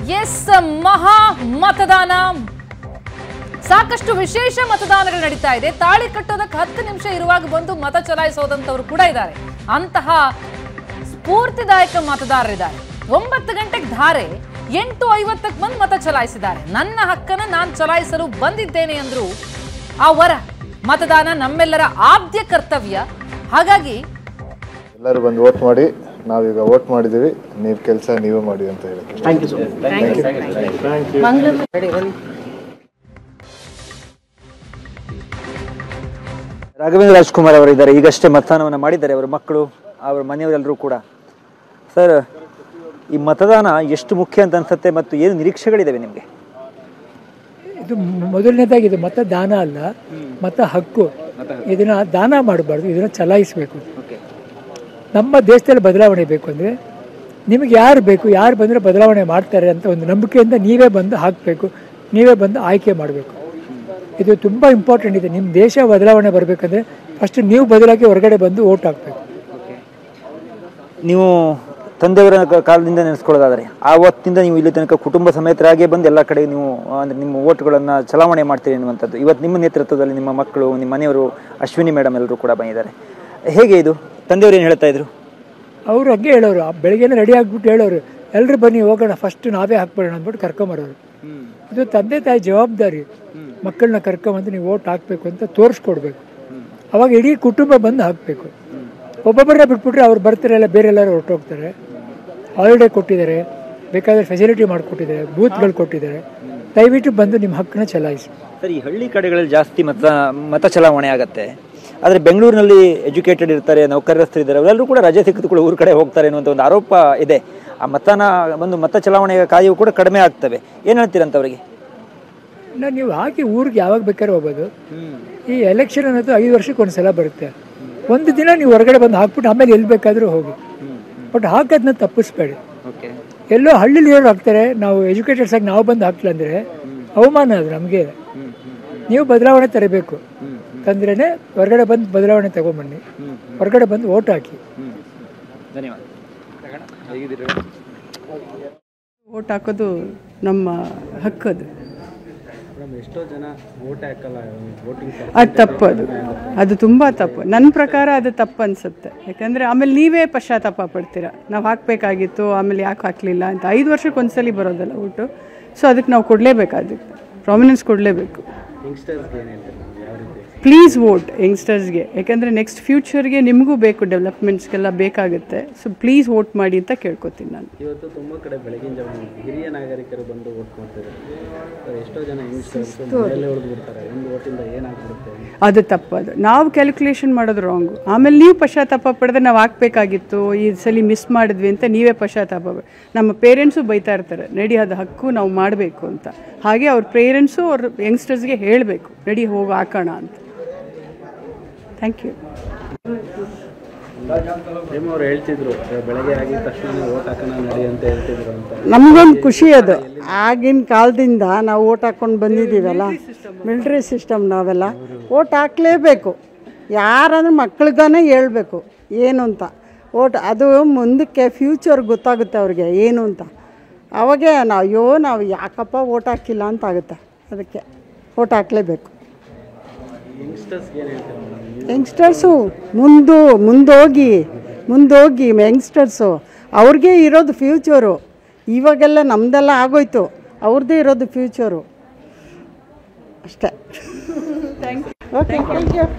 S ಮಹಾ ಮತದಾನ ಸಾಕಷ್ಟು ವಿಶೇಷ ಮತದಾನಗಳು ನಡೀತಾ ಇದೆ ತಾಳಿ ಕಟ್ಟೋದಕ್ಕೆ ಹತ್ತು ನಿಮಿಷ ಇರುವಾಗ ಬಂದು ಮತ ಚಲಾಯಿಸೋದಂತವ್ರು ಕೂಡ ಇದ್ದಾರೆ ಅಂತಹ ಸ್ಫೂರ್ತಿದಾಯಕ ಮತದಾರರಿದ್ದಾರೆ ಒಂಬತ್ತು ಗಂಟೆಗೆ ಧಾರೆ ಎಂಟು ಐವತ್ತಕ್ಕೆ ಬಂದು ಮತ ಚಲಾಯಿಸಿದ್ದಾರೆ ನನ್ನ ಹಕ್ಕನ್ನ ನಾನು ಚಲಾಯಿಸಲು ಬಂದಿದ್ದೇನೆ ಅಂದ್ರು ಆ ವರ ಮತದಾನ ನಮ್ಮೆಲ್ಲರ ಆದ್ಯ ಕರ್ತವ್ಯ ಹಾಗಾಗಿ ಎಲ್ಲರೂ ಬಂದು ವೋಟ್ ಮಾಡಿ ನಾವೀಗ ವೋಟ್ ಮಾಡಿದ್ದೀವಿ ನೀವು ಕೆಲಸ ನೀವೇ ಮಾಡಿ ಅಂತ ಹೇಳಕ್ಕೆ ರಾಘವೇಂದ್ರ ರಾಜ್ಕುಮಾರ್ ಅವರು ಇದ್ದಾರೆ ಈಗಷ್ಟೇ ಮತದಾನವನ್ನು ಮಾಡಿದ್ದಾರೆ ಅವರ ಮಕ್ಕಳು ಅವರ ಮನೆಯವರೆಲ್ಲರೂ ಕೂಡ ಸರ್ ಈ ಮತದಾನ ಎಷ್ಟು ಮುಖ್ಯ ಅಂತ ಅನ್ಸುತ್ತೆ ಮತ್ತು ಏನು ನಿರೀಕ್ಷೆಗಳಿದ್ದಾವೆ ನಿಮಗೆ ಇದು ಮೊದಲನೇದಾಗಿ ಇದು ಮತ ದಾನ ಅಲ್ಲ ಮತ ಹಕ್ಕು ಇದನ್ನ ದಾನ ಮಾಡಬಾರ್ದು ಇದನ್ನ ಚಲಾಯಿಸಬೇಕು ನಮ್ಮ ದೇಶದಲ್ಲಿ ಬದಲಾವಣೆ ಬೇಕು ಅಂದರೆ ನಿಮಗೆ ಯಾರು ಬೇಕು ಯಾರು ಬಂದರೆ ಬದಲಾವಣೆ ಮಾಡ್ತಾರೆ ಅಂತ ಒಂದು ನಂಬಿಕೆಯಿಂದ ನೀವೇ ಬಂದು ಹಾಕಬೇಕು ನೀವೇ ಬಂದು ಆಯ್ಕೆ ಮಾಡಬೇಕು ಇದು ತುಂಬ ಇಂಪಾರ್ಟೆಂಟ್ ಇದೆ ನಿಮ್ಮ ದೇಶ ಬದಲಾವಣೆ ಬರಬೇಕಂದ್ರೆ ಫಸ್ಟ್ ನೀವು ಬದಲಾಗಿ ಹೊರಗಡೆ ಬಂದು ಓಟ್ ಹಾಕಬೇಕು ನೀವು ತಂದೆಯವರ ಕ- ಕಾಲದಿಂದ ನೆನೆಸ್ಕೊಳ್ಳೋದಾದರೆ ಆವತ್ತಿಂದ ನೀವು ಇಲ್ಲಿ ತನಕ ಕುಟುಂಬ ಸಮೇತರಾಗೇ ಬಂದು ಎಲ್ಲ ಕಡೆ ನೀವು ಅಂದರೆ ನಿಮ್ಮ ಓಟ್ಗಳನ್ನು ಚಲಾವಣೆ ಮಾಡ್ತೀರಿ ಅನ್ನುವಂಥದ್ದು ಇವತ್ತು ನಿಮ್ಮ ನೇತೃತ್ವದಲ್ಲಿ ನಿಮ್ಮ ಮಕ್ಕಳು ನಿಮ್ಮ ಮನೆಯವರು ಅಶ್ವಿನಿ ಮೇಡಮ್ ಎಲ್ಲರೂ ಕೂಡ ಬಂದಿದ್ದಾರೆ ಹೇಗೆ ಇದು ತಂದೆಯವರು ಏನು ಹೇಳ್ತಾ ಇದ್ರು ಅವರು ಹಂಗೆ ಹೇಳೋರು ಆ ಬೆಳಗ್ಗೆನೇ ರೆಡಿ ಆಗಿಬಿಟ್ಟು ಹೇಳೋರು ಎಲ್ಲರೂ ಬನ್ನಿ ಹೋಗೋಣ ಫಸ್ಟ್ ನಾವೇ ಹಾಕ್ಬಿಡೋಣ ಅಂದ್ಬಿಟ್ಟು ಕರ್ಕೊಂಬರೋರು ಇದು ತಂದೆ ತಾಯಿ ಜವಾಬ್ದಾರಿ ಮಕ್ಕಳನ್ನ ಕರ್ಕೊಂಬಂದು ನೀವು ಓಟ್ ಹಾಕಬೇಕು ಅಂತ ತೋರಿಸ್ಕೊಡ್ಬೇಕು ಅವಾಗ ಇಡೀ ಕುಟುಂಬ ಬಂದು ಹಾಕಬೇಕು ಒಬ್ಬೊಬ್ಬರೇ ಬಿಟ್ಬಿಟ್ರೆ ಅವ್ರು ಬರ್ತಾರೆ ಎಲ್ಲ ಬೇರೆ ಎಲ್ಲರೂ ಹೊರಟೋಗ್ತಾರೆ ಹಾಲಿಡೇ ಕೊಟ್ಟಿದ್ದಾರೆ ಬೇಕಾದ್ರೆ ಫೆಸಿಲಿಟಿ ಮಾಡಿಕೊಟ್ಟಿದ್ದಾರೆ ಬೂತ್ಗಳು ಕೊಟ್ಟಿದ್ದಾರೆ ದಯವಿಟ್ಟು ಬಂದು ನಿಮ್ಮ ಹಕ್ಕನ್ನ ಚಲಾಯಿಸಿ ಸರ್ ಈ ಹಳ್ಳಿ ಕಡೆಗಳಲ್ಲಿ ಜಾಸ್ತಿ ಮತ ಮತ ಚಲಾವಣೆ ಆಗತ್ತೆ ಆದರೆ ಬೆಂಗಳೂರಿನಲ್ಲಿ ಎಜುಕೇಟೆಡ್ ಇರ್ತಾರೆ ನೌಕರಸ್ಥರು ಇದ್ದಾರೆ ಅವರೆಲ್ಲರೂ ಕೂಡ ರಜೆ ಸಿಕ್ಕಿದ ಕೂಡ ಊರ ಕಡೆ ಹೋಗ್ತಾರೆ ಅನ್ನುವಂಥ ಒಂದು ಆರೋಪ ಇದೆ ಆ ಮತನ ಒಂದು ಮತ ಚಲಾವಣೆ ಕಾಯುವು ಕೂಡ ಕಡಿಮೆ ಆಗ್ತವೆ ಏನು ಹೇಳ್ತೀರಂತ ಅವರಿಗೆ ಇನ್ನು ನೀವು ಹಾಕಿ ಊರಿಗೆ ಯಾವಾಗ ಬೇಕಾದ್ರೆ ಹೋಗ್ಬೋದು ಈ ಎಲೆಕ್ಷನ್ ಅನ್ನೋದು ಐದು ವರ್ಷಕ್ಕೆ ಒಂದು ಸಲ ಬರುತ್ತೆ ಒಂದು ದಿನ ನೀವು ಹೊರಗಡೆ ಬಂದು ಹಾಕ್ಬಿಟ್ಟು ಆಮೇಲೆ ಎಲ್ಲಿ ಬೇಕಾದರೂ ಹೋಗಿ ಬಟ್ ಹಾಕೋದನ್ನ ತಪ್ಪಿಸ್ಬೇಡಿ ಓಕೆ ಎಲ್ಲೋ ಹಳ್ಳಿಲಿ ಇರೋರು ಹಾಕ್ತಾರೆ ನಾವು ಎಜುಕೇಟೆಡ್ಸ್ ಆಗಿ ನಾವು ಬಂದು ಹಾಕ್ಲಿಲ್ಲ ಅಂದರೆ ಅವಮಾನ ಅದು ನಮಗೆ ನೀವು ಬದಲಾವಣೆ ತರಬೇಕು ತಂದ್ರೇ ಹೊರಗಡೆ ಬಂದು ಬದಲಾವಣೆ ತಗೊಂಬನ್ನಿ ಹೊರಗಡೆ ಬಂದು ಓಟ್ ಹಾಕಿ ಧನ್ಯವಾದ ಓಟ್ ಹಾಕೋದು ನಮ್ಮ ಹಕ್ಕದು ಅದು ತಪ್ಪು ಅದು ಅದು ತುಂಬ ತಪ್ಪು ನನ್ನ ಪ್ರಕಾರ ಅದು ತಪ್ಪು ಅನಿಸುತ್ತೆ ಯಾಕಂದರೆ ಆಮೇಲೆ ನೀವೇ ಪಶ್ಚಾತ್ತಾಪ ಪಡ್ತೀರಾ ನಾವು ಹಾಕಬೇಕಾಗಿತ್ತು ಆಮೇಲೆ ಯಾಕೆ ಹಾಕಲಿಲ್ಲ ಅಂತ ಐದು ವರ್ಷಕ್ಕೆ ಒಂದ್ಸಲಿ ಬರೋದಲ್ಲ ಓಟು ಸೊ ಅದಕ್ಕೆ ನಾವು ಕೊಡಲೇಬೇಕಾಗುತ್ತೆ ಪ್ರಾಮಿನೆನ್ಸ್ ಕೊಡಲೇಬೇಕು ಪ್ಲೀಸ್ ವೋಟ್ ಯಂಗ್ಸ್ಟರ್ಸ್ಗೆ ಯಾಕಂದರೆ ನೆಕ್ಸ್ಟ್ ಫ್ಯೂಚರ್ಗೆ ನಿಮಗೂ ಬೇಕು ಡೆವಲಪ್ಮೆಂಟ್ಸ್ಗೆಲ್ಲ ಬೇಕಾಗುತ್ತೆ ಸೊ ಪ್ಲೀಸ್ ವೋಟ್ ಮಾಡಿ ಅಂತ ಕೇಳ್ಕೊತೀನಿ ನಾನು ಇವತ್ತು ತುಂಬ ಕಡೆ ಬೆಳಗಿನ ಜಾವ ಹಿರಿಯ ನಾಗರಿಕರು ಬಂದು ವೋಟ್ ಮಾಡ್ತಿದ್ದಾರೆ ಎಷ್ಟೋ ಜನ ಯಂಗ್ಸ್ಟರ್ಸ್ ಮನೆಯಲ್ಲೇ ಉಳಿದು ಬಿಡ್ತಾರೆ ಒಂದು ವೋಟಿಂದ ಏನಾಗ್ಬಿಡುತ್ತೆ ಅದು ತಪ್ಪದು ನಾವು ಕ್ಯಾಲ್ಕುಲೇಷನ್ ಮಾಡೋದು ರಾಂಗು ಆಮೇಲೆ ನೀವು ಪಶ್ಚಾತ್ತಾಪ ಪಡೆದ್ರೆ ನಾವು ಹಾಕ್ಬೇಕಾಗಿತ್ತು ಈ ಸಲ ಮಿಸ್ ಮಾಡಿದ್ವಿ ಅಂತ ನೀವೇ ಪಶ್ಚಾತ್ತಾಪ ಪಡ್- ನಮ್ಮ ಪೇರೆಂಟ್ಸು ಬೈತಾ ಇರ್ತಾರೆ ನಡಿ ಅದು ಹಕ್ಕು ನಾವು ಮಾಡಬೇಕು ಅಂತ ಹಾಗೆ ಅವ್ರ ಪೇರೆಂಟ್ಸು ಅವ್ರ ಯಂಗ್ಸ್ಟರ್ಸ್ಗೆ ಹೇಳಬೇಕು ನಡಿ ಹೋಗಿ ಹಾಕೋಣ ಅಂತ ಥ್ಯಾಂಕ್ ಯು ಪ್ರೇಮ ಅವ್ರು ಹೇಳ್ತಿದ್ರು ಬೆಳಗ್ಗೆ ಆಗಿದ ತಕ್ಷಣ ವೋಟ್ ಹಾಕೋಣ ನಡಿ ಅಂತ ಹೇಳ್ತಿದ್ರು ಅಂತ ನಮಗೊಂದು ಖುಷಿ ಅದು ಆಗಿನ ಕಾಲದಿಂದ ನಾವು ಓಟ್ ಹಾಕ್ಕೊಂಡು ಬಂದಿದ್ದೀವಲ್ಲ ಮಿಲ್ಟ್ರಿ ಸಿಸ್ಟಮ್ ನಾವೆಲ್ಲ ಓಟ್ ಹಾಕಲೇಬೇಕು ಯಾರಂದ್ರೆ ಮಕ್ಳಿಗಾನೆ ಹೇಳ್ಬೇಕು ಏನು ಅಂತ ಓಟ್ ಅದು ಮುಂದಕ್ಕೆ ಫ್ಯೂಚರ್ ಗೊತ್ತಾಗುತ್ತೆ ಅವ್ರಿಗೆ ಏನು ಅಂತ ಅವಾಗೆ ನಾವು ಅಯ್ಯೋ ನಾವು ಯಾಕಪ್ಪ ಓಟ್ ಹಾಕಿಲ್ಲ ಅಂತ ಆಗುತ್ತೆ ಅದಕ್ಕೆ ಓಟ್ ಹಾಕಲೇಬೇಕು ಯಂಗ್ಸ್ಟರ್ಸ್ಗೆ ಏನು ಹೇಳ್ತಾರೆ ಯಂಗ್ಸ್ಟರ್ಸು ಮುಂದು ಮುಂದೋಗಿ ಮುಂದೋಗಿ ಯಂಗ್ಸ್ಟರ್ಸು ಅವ್ರಿಗೆ ಇರೋದು ಫ್ಯೂಚರು ಇವಾಗೆಲ್ಲ ನಮ್ಮದೆಲ್ಲ ಆಗೋಯ್ತು ಅವ್ರದ್ದೇ ಇರೋದು ಫ್ಯೂಚರು ಅಷ್ಟೇ ಓಕೆ ಥ್ಯಾಂಕ್ ಯು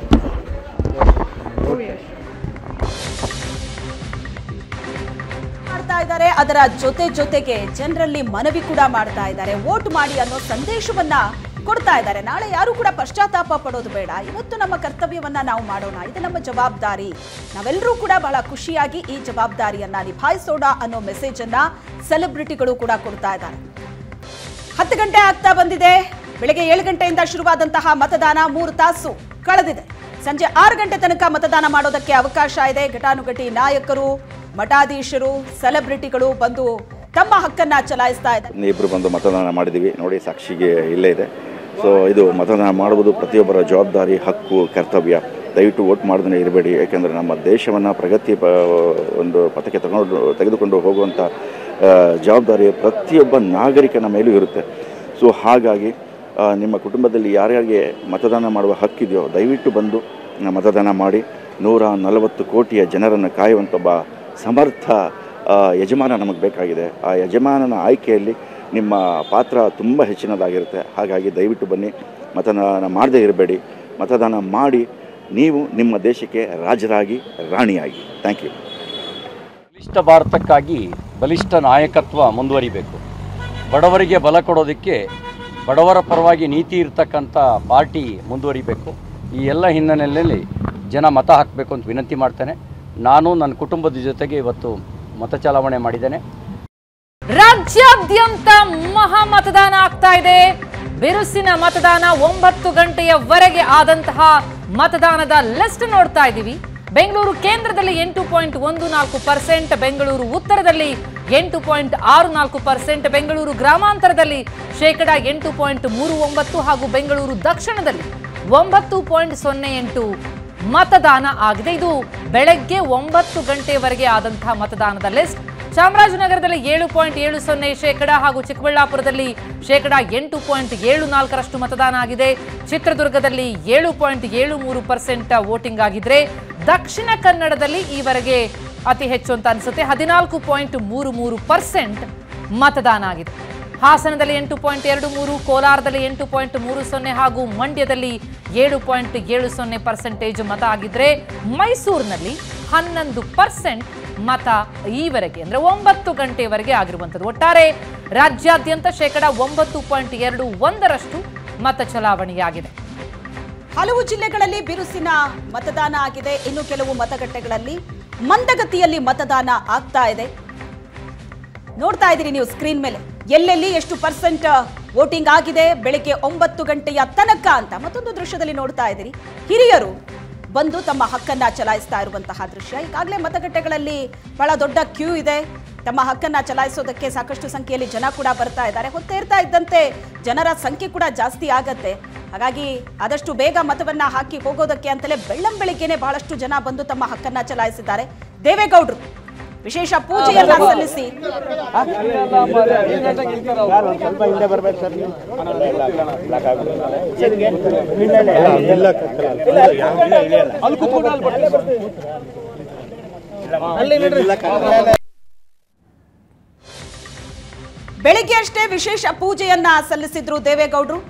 ಮಾಡ್ತಾ ಇದ್ದಾರೆ ಅದರ ಜೊತೆ ಜೊತೆಗೆ ಜನರಲ್ಲಿ ಮನವಿ ಕೂಡ ಮಾಡ್ತಾ ಇದ್ದಾರೆ ವೋಟ್ ಮಾಡಿ ಅನ್ನೋ ಸಂದೇಶವನ್ನ ಕೊಡ್ತಾ ಇದ್ದಾರೆ ನಾಳೆ ಯಾರು ಕೂಡ ಪಶ್ಚಾತ್ತಾಪ ಪಡೋದು ಬೇಡ ಇವತ್ತು ನಮ್ಮ ಕರ್ತವ್ಯವನ್ನ ನಾವು ಮಾಡೋಣ ಇದು ನಮ್ಮ ಜವಾಬ್ದಾರಿ ನಾವೆಲ್ಲರೂ ಕೂಡ ಬಹಳ ಖುಷಿಯಾಗಿ ಈ ಜವಾಬ್ದಾರಿಯನ್ನ ನಿಭಾಯಿಸೋಣ ಅನ್ನೋ ಮೆಸೇಜ್ ಅನ್ನ ಸೆಲೆಬ್ರಿಟಿಗಳು ಕೂಡ ಕೊಡ್ತಾ ಇದ್ದಾರೆ ಹತ್ತು ಗಂಟೆ ಆಗ್ತಾ ಬಂದಿದೆ ಬೆಳಗ್ಗೆ ಏಳು ಗಂಟೆಯಿಂದ ಶುರುವಾದಂತಹ ಮತದಾನ ಮೂರು ತಾಸು ಕಳೆದಿದೆ ಸಂಜೆ ಆರು ಗಂಟೆ ತನಕ ಮತದಾನ ಮಾಡೋದಕ್ಕೆ ಅವಕಾಶ ಇದೆ ಘಟಾನುಘಟಿ ನಾಯಕರು ಮಠಾಧೀಶರು ಸೆಲೆಬ್ರಿಟಿಗಳು ಬಂದು ತಮ್ಮ ಹಕ್ಕನ್ನ ಚಲಾಯಿಸ್ತಾ ಇದ್ದಾರೆ ಇಬ್ಬರು ಬಂದು ಮತದಾನ ಮಾಡಿದ್ದೀವಿ ನೋಡಿ ಸಾಕ್ಷಿಗೆ ಇಲ್ಲೇ ಇದೆ ಸೊ ಇದು ಮತದಾನ ಮಾಡುವುದು ಪ್ರತಿಯೊಬ್ಬರ ಜವಾಬ್ದಾರಿ ಹಕ್ಕು ಕರ್ತವ್ಯ ದಯವಿಟ್ಟು ವೋಟ್ ಮಾಡೋದನ್ನೇ ಇರಬೇಡಿ ಯಾಕೆಂದರೆ ನಮ್ಮ ದೇಶವನ್ನು ಪ್ರಗತಿ ಪ ಒಂದು ಪಥಕ್ಕೆ ತಗೊಂಡು ತೆಗೆದುಕೊಂಡು ಹೋಗುವಂಥ ಆ, ಜವಾಬ್ದಾರಿ ಪ್ರತಿಯೊಬ್ಬ ನಾಗರಿಕನ ಮೇಲೂ ಇರುತ್ತೆ ಸೊ ಹಾಗಾಗಿ ಆ, ನಿಮ್ಮ ಕುಟುಂಬದಲ್ಲಿ ಯಾರ್ಯಾರಿಗೆ ಮತದಾನ ಮಾಡುವ ಹಕ್ಕಿದೆಯೋ ದಯವಿಟ್ಟು ಬಂದು ಆ, ಮತದಾನ ಮಾಡಿ ನೂರ ನಲವತ್ತು ಕೋಟಿಯ ಜನರನ್ನು ಕಾಯುವಂಥ ಒಬ್ಬ ಸಮರ್ಥ ಆ, ಯಜಮಾನ ನಮಗೆ ಬೇಕಾಗಿದೆ ಆ ಯಜಮಾನನ ಆಯ್ಕೆಯಲ್ಲಿ ನಿಮ್ಮ ಪಾತ್ರ ತುಂಬ ಹೆಚ್ಚಿನದಾಗಿರುತ್ತೆ ಹಾಗಾಗಿ ದಯವಿಟ್ಟು ಬನ್ನಿ ಮತದಾನ ಮಾಡದೇ ಇರಬೇಡಿ ಮತದಾನ ಮಾಡಿ ನೀವು ನಿಮ್ಮ ದೇಶಕ್ಕೆ ರಾಜರಾಗಿ ರಾಣಿಯಾಗಿ ಥ್ಯಾಂಕ್ ಯು ಬಲಿಷ್ಠ ಭಾರತಕ್ಕಾಗಿ ಬಲಿಷ್ಠ ನಾಯಕತ್ವ ಮುಂದುವರಿಬೇಕು ಬಡವರಿಗೆ ಬಲ ಕೊಡೋದಕ್ಕೆ ಬಡವರ ಪರವಾಗಿ ನೀತಿ ಇರ್ತಕ್ಕಂಥ ಪಾರ್ಟಿ ಮುಂದುವರಿಬೇಕು ಈ ಎಲ್ಲ ಹಿನ್ನೆಲೆಯಲ್ಲಿ ಜನ ಮತ ಹಾಕಬೇಕು ಅಂತ ವಿನಂತಿ ಮಾಡ್ತೇನೆ ನಾನು ನನ್ನ ಕುಟುಂಬದ ಜೊತೆಗೆ ಇವತ್ತು ಮತ ಚಲಾವಣೆ ಮಾಡಿದ್ದೇನೆ ರಾಜ್ಯಾದ್ಯಂತ ಮಹಾ ಮತದಾನ ಆಗ್ತಾ ಇದೆ ಬಿರುಸಿನ ಮತದಾನ ಒಂಬತ್ತು ಗಂಟೆಯವರೆಗೆ ಆದಂತಹ ಮತದಾನದ ಲಿಸ್ಟ್ ನೋಡ್ತಾ ಇದ್ದೀವಿ ಬೆಂಗಳೂರು ಕೇಂದ್ರದಲ್ಲಿ ಎಂಟು ಪಾಯಿಂಟ್ ಒಂದು ನಾಲ್ಕು ಪರ್ಸೆಂಟ್ ಬೆಂಗಳೂರು ಉತ್ತರದಲ್ಲಿ ಎಂಟು ಪಾಯಿಂಟ್ ಆರು ನಾಲ್ಕು ಪರ್ಸೆಂಟ್ ಬೆಂಗಳೂರು ಗ್ರಾಮಾಂತರದಲ್ಲಿ ಶೇಕಡ ಎಂಟು ಪಾಯಿಂಟ್ ಮೂರು ಒಂಬತ್ತು ಹಾಗೂ ಬೆಂಗಳೂರು ದಕ್ಷಿಣದಲ್ಲಿ ಒಂಬತ್ತು ಪಾಯಿಂಟ್ ಸೊನ್ನೆ ಎಂಟು ಮತದಾನ ಆಗಿದೆ ಇದು ಬೆಳಗ್ಗೆ ಒಂಬತ್ತು ಗಂಟೆಯವರೆಗೆ ಆದಂತಹ ಮತದಾನದ ಲಿಸ್ಟ್ ಚಾಮರಾಜನಗರದಲ್ಲಿ ಏಳು ಪಾಯಿಂಟ್ ಏಳು ಸೊನ್ನೆ ಶೇಕಡ ಹಾಗೂ ಚಿಕ್ಕಬಳ್ಳಾಪುರದಲ್ಲಿ ಶೇಕಡ ಎಂಟು ಪಾಯಿಂಟ್ ಏಳು ನಾಲ್ಕರಷ್ಟು ಮತದಾನ ಆಗಿದೆ ಚಿತ್ರದುರ್ಗದಲ್ಲಿ ಏಳು ಪಾಯಿಂಟ್ ಏಳು ಮೂರು ಪರ್ಸೆಂಟ್ ವೋಟಿಂಗ್ ಆಗಿದ್ರೆ ದಕ್ಷಿಣ ಕನ್ನಡದಲ್ಲಿ ಈವರೆಗೆ ಅತಿ ಹೆಚ್ಚು ಅಂತ ಅನಿಸುತ್ತೆ ಹದಿನಾಲ್ಕು ಪಾಯಿಂಟ್ ಮೂರು ಮೂರು ಪರ್ಸೆಂಟ್ ಮತದಾನ ಆಗಿದೆ ಹಾಸನದಲ್ಲಿ ಎಂಟು ಪಾಯಿಂಟ್ ಎರಡು ಮೂರು ಕೋಲಾರದಲ್ಲಿ ಎಂಟು ಪಾಯಿಂಟ್ ಮೂರು ಸೊನ್ನೆ ಹಾಗೂ ಮಂಡ್ಯದಲ್ಲಿ ಏಳು ಪಾಯಿಂಟ್ ಏಳು ಸೊನ್ನೆ ಪರ್ಸೆಂಟೇಜ್ ಮತ ಆಗಿದ್ರೆ ಮೈಸೂರಿನಲ್ಲಿ ಹನ್ನೊಂದು ಪರ್ಸೆಂಟ್ ಮತ ಈವರೆಗೆ ಅಂದ್ರೆ ಒಂಬತ್ತು ಗಂಟೆಯವರೆಗೆ ಆಗಿರುವಂಥದ್ದು ಒಟ್ಟಾರೆ ರಾಜ್ಯಾದ್ಯಂತ ಶೇಕಡ ಒಂಬತ್ತು ಪಾಯಿಂಟ್ ಎರಡು ಒಂದರಷ್ಟು ಮತ ಚಲಾವಣೆಯಾಗಿದೆ ಹಲವು ಜಿಲ್ಲೆಗಳಲ್ಲಿ ಬಿರುಸಿನ ಮತದಾನ ಆಗಿದೆ ಇನ್ನು ಕೆಲವು ಮತಗಟ್ಟೆಗಳಲ್ಲಿ ಮಂದಗತಿಯಲ್ಲಿ ಮತದಾನ ಆಗ್ತಾ ಇದೆ ನೋಡ್ತಾ ಇದ್ದೀರಿ ನೀವು ಸ್ಕ್ರೀನ್ ಮೇಲೆ ಎಲ್ಲೆಲ್ಲಿ ಎಷ್ಟು ಪರ್ಸೆಂಟ್ ವೋಟಿಂಗ್ ಆಗಿದೆ ಬೆಳಿಗ್ಗೆ ಒಂಬತ್ತು ಗಂಟೆಯ ತನಕ ಅಂತ ಮತ್ತೊಂದು ದೃಶ್ಯದಲ್ಲಿ ನೋಡ್ತಾ ಇದ್ದೀರಿ ಹಿರಿಯರು ಬಂದು ತಮ್ಮ ಹಕ್ಕನ್ನ ಚಲಾಯಿಸ್ತಾ ಇರುವಂತಹ ದೃಶ್ಯ ಈಗಾಗಲೇ ಮತಗಟ್ಟೆಗಳಲ್ಲಿ ಬಹಳ ದೊಡ್ಡ ಕ್ಯೂ ಇದೆ ತಮ್ಮ ಹಕ್ಕನ್ನ ಚಲಾಯಿಸೋದಕ್ಕೆ ಸಾಕಷ್ಟು ಸಂಖ್ಯೆಯಲ್ಲಿ ಜನ ಕೂಡ ಬರ್ತಾ ಇದ್ದಾರೆ ಹೊತ್ತೇರ್ತಾ ಇದ್ದಂತೆ ಜನರ ಸಂಖ್ಯೆ ಕೂಡ ಜಾಸ್ತಿ ಆಗತ್ತೆ ಹಾಗಾಗಿ ಆದಷ್ಟು ಬೇಗ ಮತವನ್ನ ಹಾಕಿ ಹೋಗೋದಕ್ಕೆ ಅಂತಲೇ ಬೆಳ್ಳಂ ಬೆಳಿಗ್ಗೆನೆ ಬಹಳಷ್ಟು ಜನ ಬಂದು ತಮ್ಮ ಹಕ್ಕನ್ನ ಚಲಾಯಿಸಿದ್ದಾರೆ ದೇವೇಗೌಡರು ವಿಶೇಷ ಪೂಜೆಯನ್ನ ಸಲ್ಲಿಸಿ ಬೆಳಿಗ್ಗೆ ಅಷ್ಟೇ ವಿಶೇಷ ಪೂಜೆಯನ್ನ ಸಲ್ಲಿಸಿದ್ರು ದೇವೇಗೌಡರು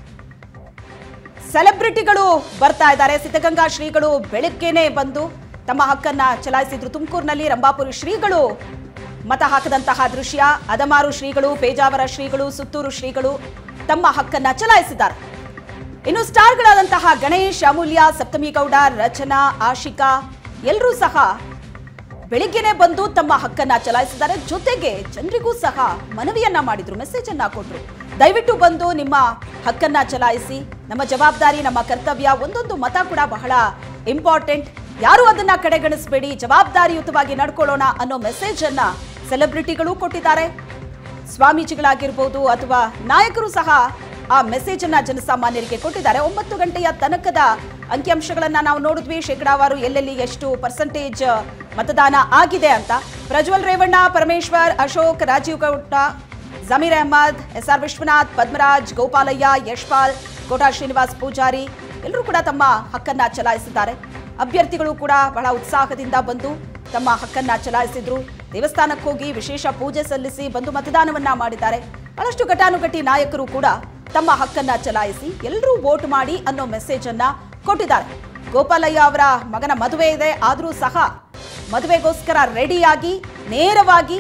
ಸೆಲೆಬ್ರಿಟಿಗಳು ಬರ್ತಾ ಇದ್ದಾರೆ ಸಿದ್ಧಗಂಗಾ ಶ್ರೀಗಳು ಬೆಳಗ್ಗೆನೆ ಬಂದು ತಮ್ಮ ಹಕ್ಕನ್ನ ಚಲಾಯಿಸಿದ್ರು ತುಮಕೂರಿನಲ್ಲಿ ರಂಭಾಪುರಿ ಶ್ರೀಗಳು ಮತ ಹಾಕದಂತಹ ದೃಶ್ಯ ಅದಮಾರು ಶ್ರೀಗಳು ಪೇಜಾವರ ಶ್ರೀಗಳು ಸುತ್ತೂರು ಶ್ರೀಗಳು ತಮ್ಮ ಹಕ್ಕನ್ನ ಚಲಾಯಿಸಿದ್ದಾರೆ ಇನ್ನು ಸ್ಟಾರ್ಗಳಾದಂತಹ ಗಣೇಶ್ ಅಮೂಲ್ಯ ಸಪ್ತಮಿಗೌಡ ರಚನಾ ಆಶಿಕಾ ಎಲ್ಲರೂ ಸಹ ಬೆಳಿಗ್ಗೆನೆ ಬಂದು ತಮ್ಮ ಹಕ್ಕನ್ನ ಚಲಾಯಿಸಿದ್ದಾರೆ ಜೊತೆಗೆ ಜನರಿಗೂ ಸಹ ಮನವಿಯನ್ನ ಮಾಡಿದ್ರು ಮೆಸೇಜ್ ಅನ್ನ ಕೊಟ್ರು ದಯವಿಟ್ಟು ಬಂದು ನಿಮ್ಮ ಹಕ್ಕನ್ನ ಚಲಾಯಿಸಿ ನಮ್ಮ ಜವಾಬ್ದಾರಿ ನಮ್ಮ ಕರ್ತವ್ಯ ಒಂದೊಂದು ಮತ ಕೂಡ ಬಹಳ ಇಂಪಾರ್ಟೆಂಟ್ ಯಾರು ಅದನ್ನ ಕಡೆಗಣಿಸಬೇಡಿ ಜವಾಬ್ದಾರಿಯುತವಾಗಿ ನಡ್ಕೊಳ್ಳೋಣ ಅನ್ನೋ ಮೆಸೇಜ್ ಅನ್ನ ಸೆಲೆಬ್ರಿಟಿಗಳು ಕೊಟ್ಟಿದ್ದಾರೆ ಸ್ವಾಮೀಜಿಗಳಾಗಿರ್ಬೋದು ಅಥವಾ ನಾಯಕರು ಸಹ ಆ ಮೆಸೇಜ್ ಅನ್ನ ಜನಸಾಮಾನ್ಯರಿಗೆ ಕೊಟ್ಟಿದ್ದಾರೆ ಒಂಬತ್ತು ಗಂಟೆಯ ತನಕದ ಅಂಕಿಅಂಶಗಳನ್ನ ನಾವು ನೋಡಿದ್ವಿ ಶೇಕಡಾವಾರು ಎಲ್ಲೆಲ್ಲಿ ಎಷ್ಟು ಪರ್ಸೆಂಟೇಜ್ ಮತದಾನ ಆಗಿದೆ ಅಂತ ಪ್ರಜ್ವಲ್ ರೇವಣ್ಣ ಪರಮೇಶ್ವರ್ ಅಶೋಕ್ ರಾಜೀವ್ ಗೌಡ ಜಮೀರ್ ಅಹಮದ್ ಎಸ್ ಆರ್ ವಿಶ್ವನಾಥ್ ಪದ್ಮರಾಜ್ ಗೋಪಾಲಯ್ಯ ಯಶ್ಪಾಲ್ ಕೋಟಾ ಶ್ರೀನಿವಾಸ್ ಪೂಜಾರಿ ಎಲ್ಲರೂ ಕೂಡ ತಮ್ಮ ಹಕ್ಕನ್ನ ಚಲಾಯಿಸಿದ್ದಾರೆ ಅಭ್ಯರ್ಥಿಗಳು ಕೂಡ ಬಹಳ ಉತ್ಸಾಹದಿಂದ ಬಂದು ತಮ್ಮ ಹಕ್ಕನ್ನ ಚಲಾಯಿಸಿದ್ರು ದೇವಸ್ಥಾನಕ್ಕೆ ಹೋಗಿ ವಿಶೇಷ ಪೂಜೆ ಸಲ್ಲಿಸಿ ಬಂದು ಮತದಾನವನ್ನ ಮಾಡಿದ್ದಾರೆ ಬಹಳಷ್ಟು ಘಟಾನುಘಟಿ ನಾಯಕರು ಕೂಡ ತಮ್ಮ ಹಕ್ಕನ್ನ ಚಲಾಯಿಸಿ ಎಲ್ಲರೂ ವೋಟ್ ಮಾಡಿ ಅನ್ನೋ ಮೆಸೇಜ್ ಅನ್ನ ಕೊಟ್ಟಿದ್ದಾರೆ ಗೋಪಾಲಯ್ಯ ಅವರ ಮಗನ ಮದುವೆ ಇದೆ ಆದರೂ ಸಹ ಮದುವೆಗೋಸ್ಕರ ರೆಡಿಯಾಗಿ ನೇರವಾಗಿ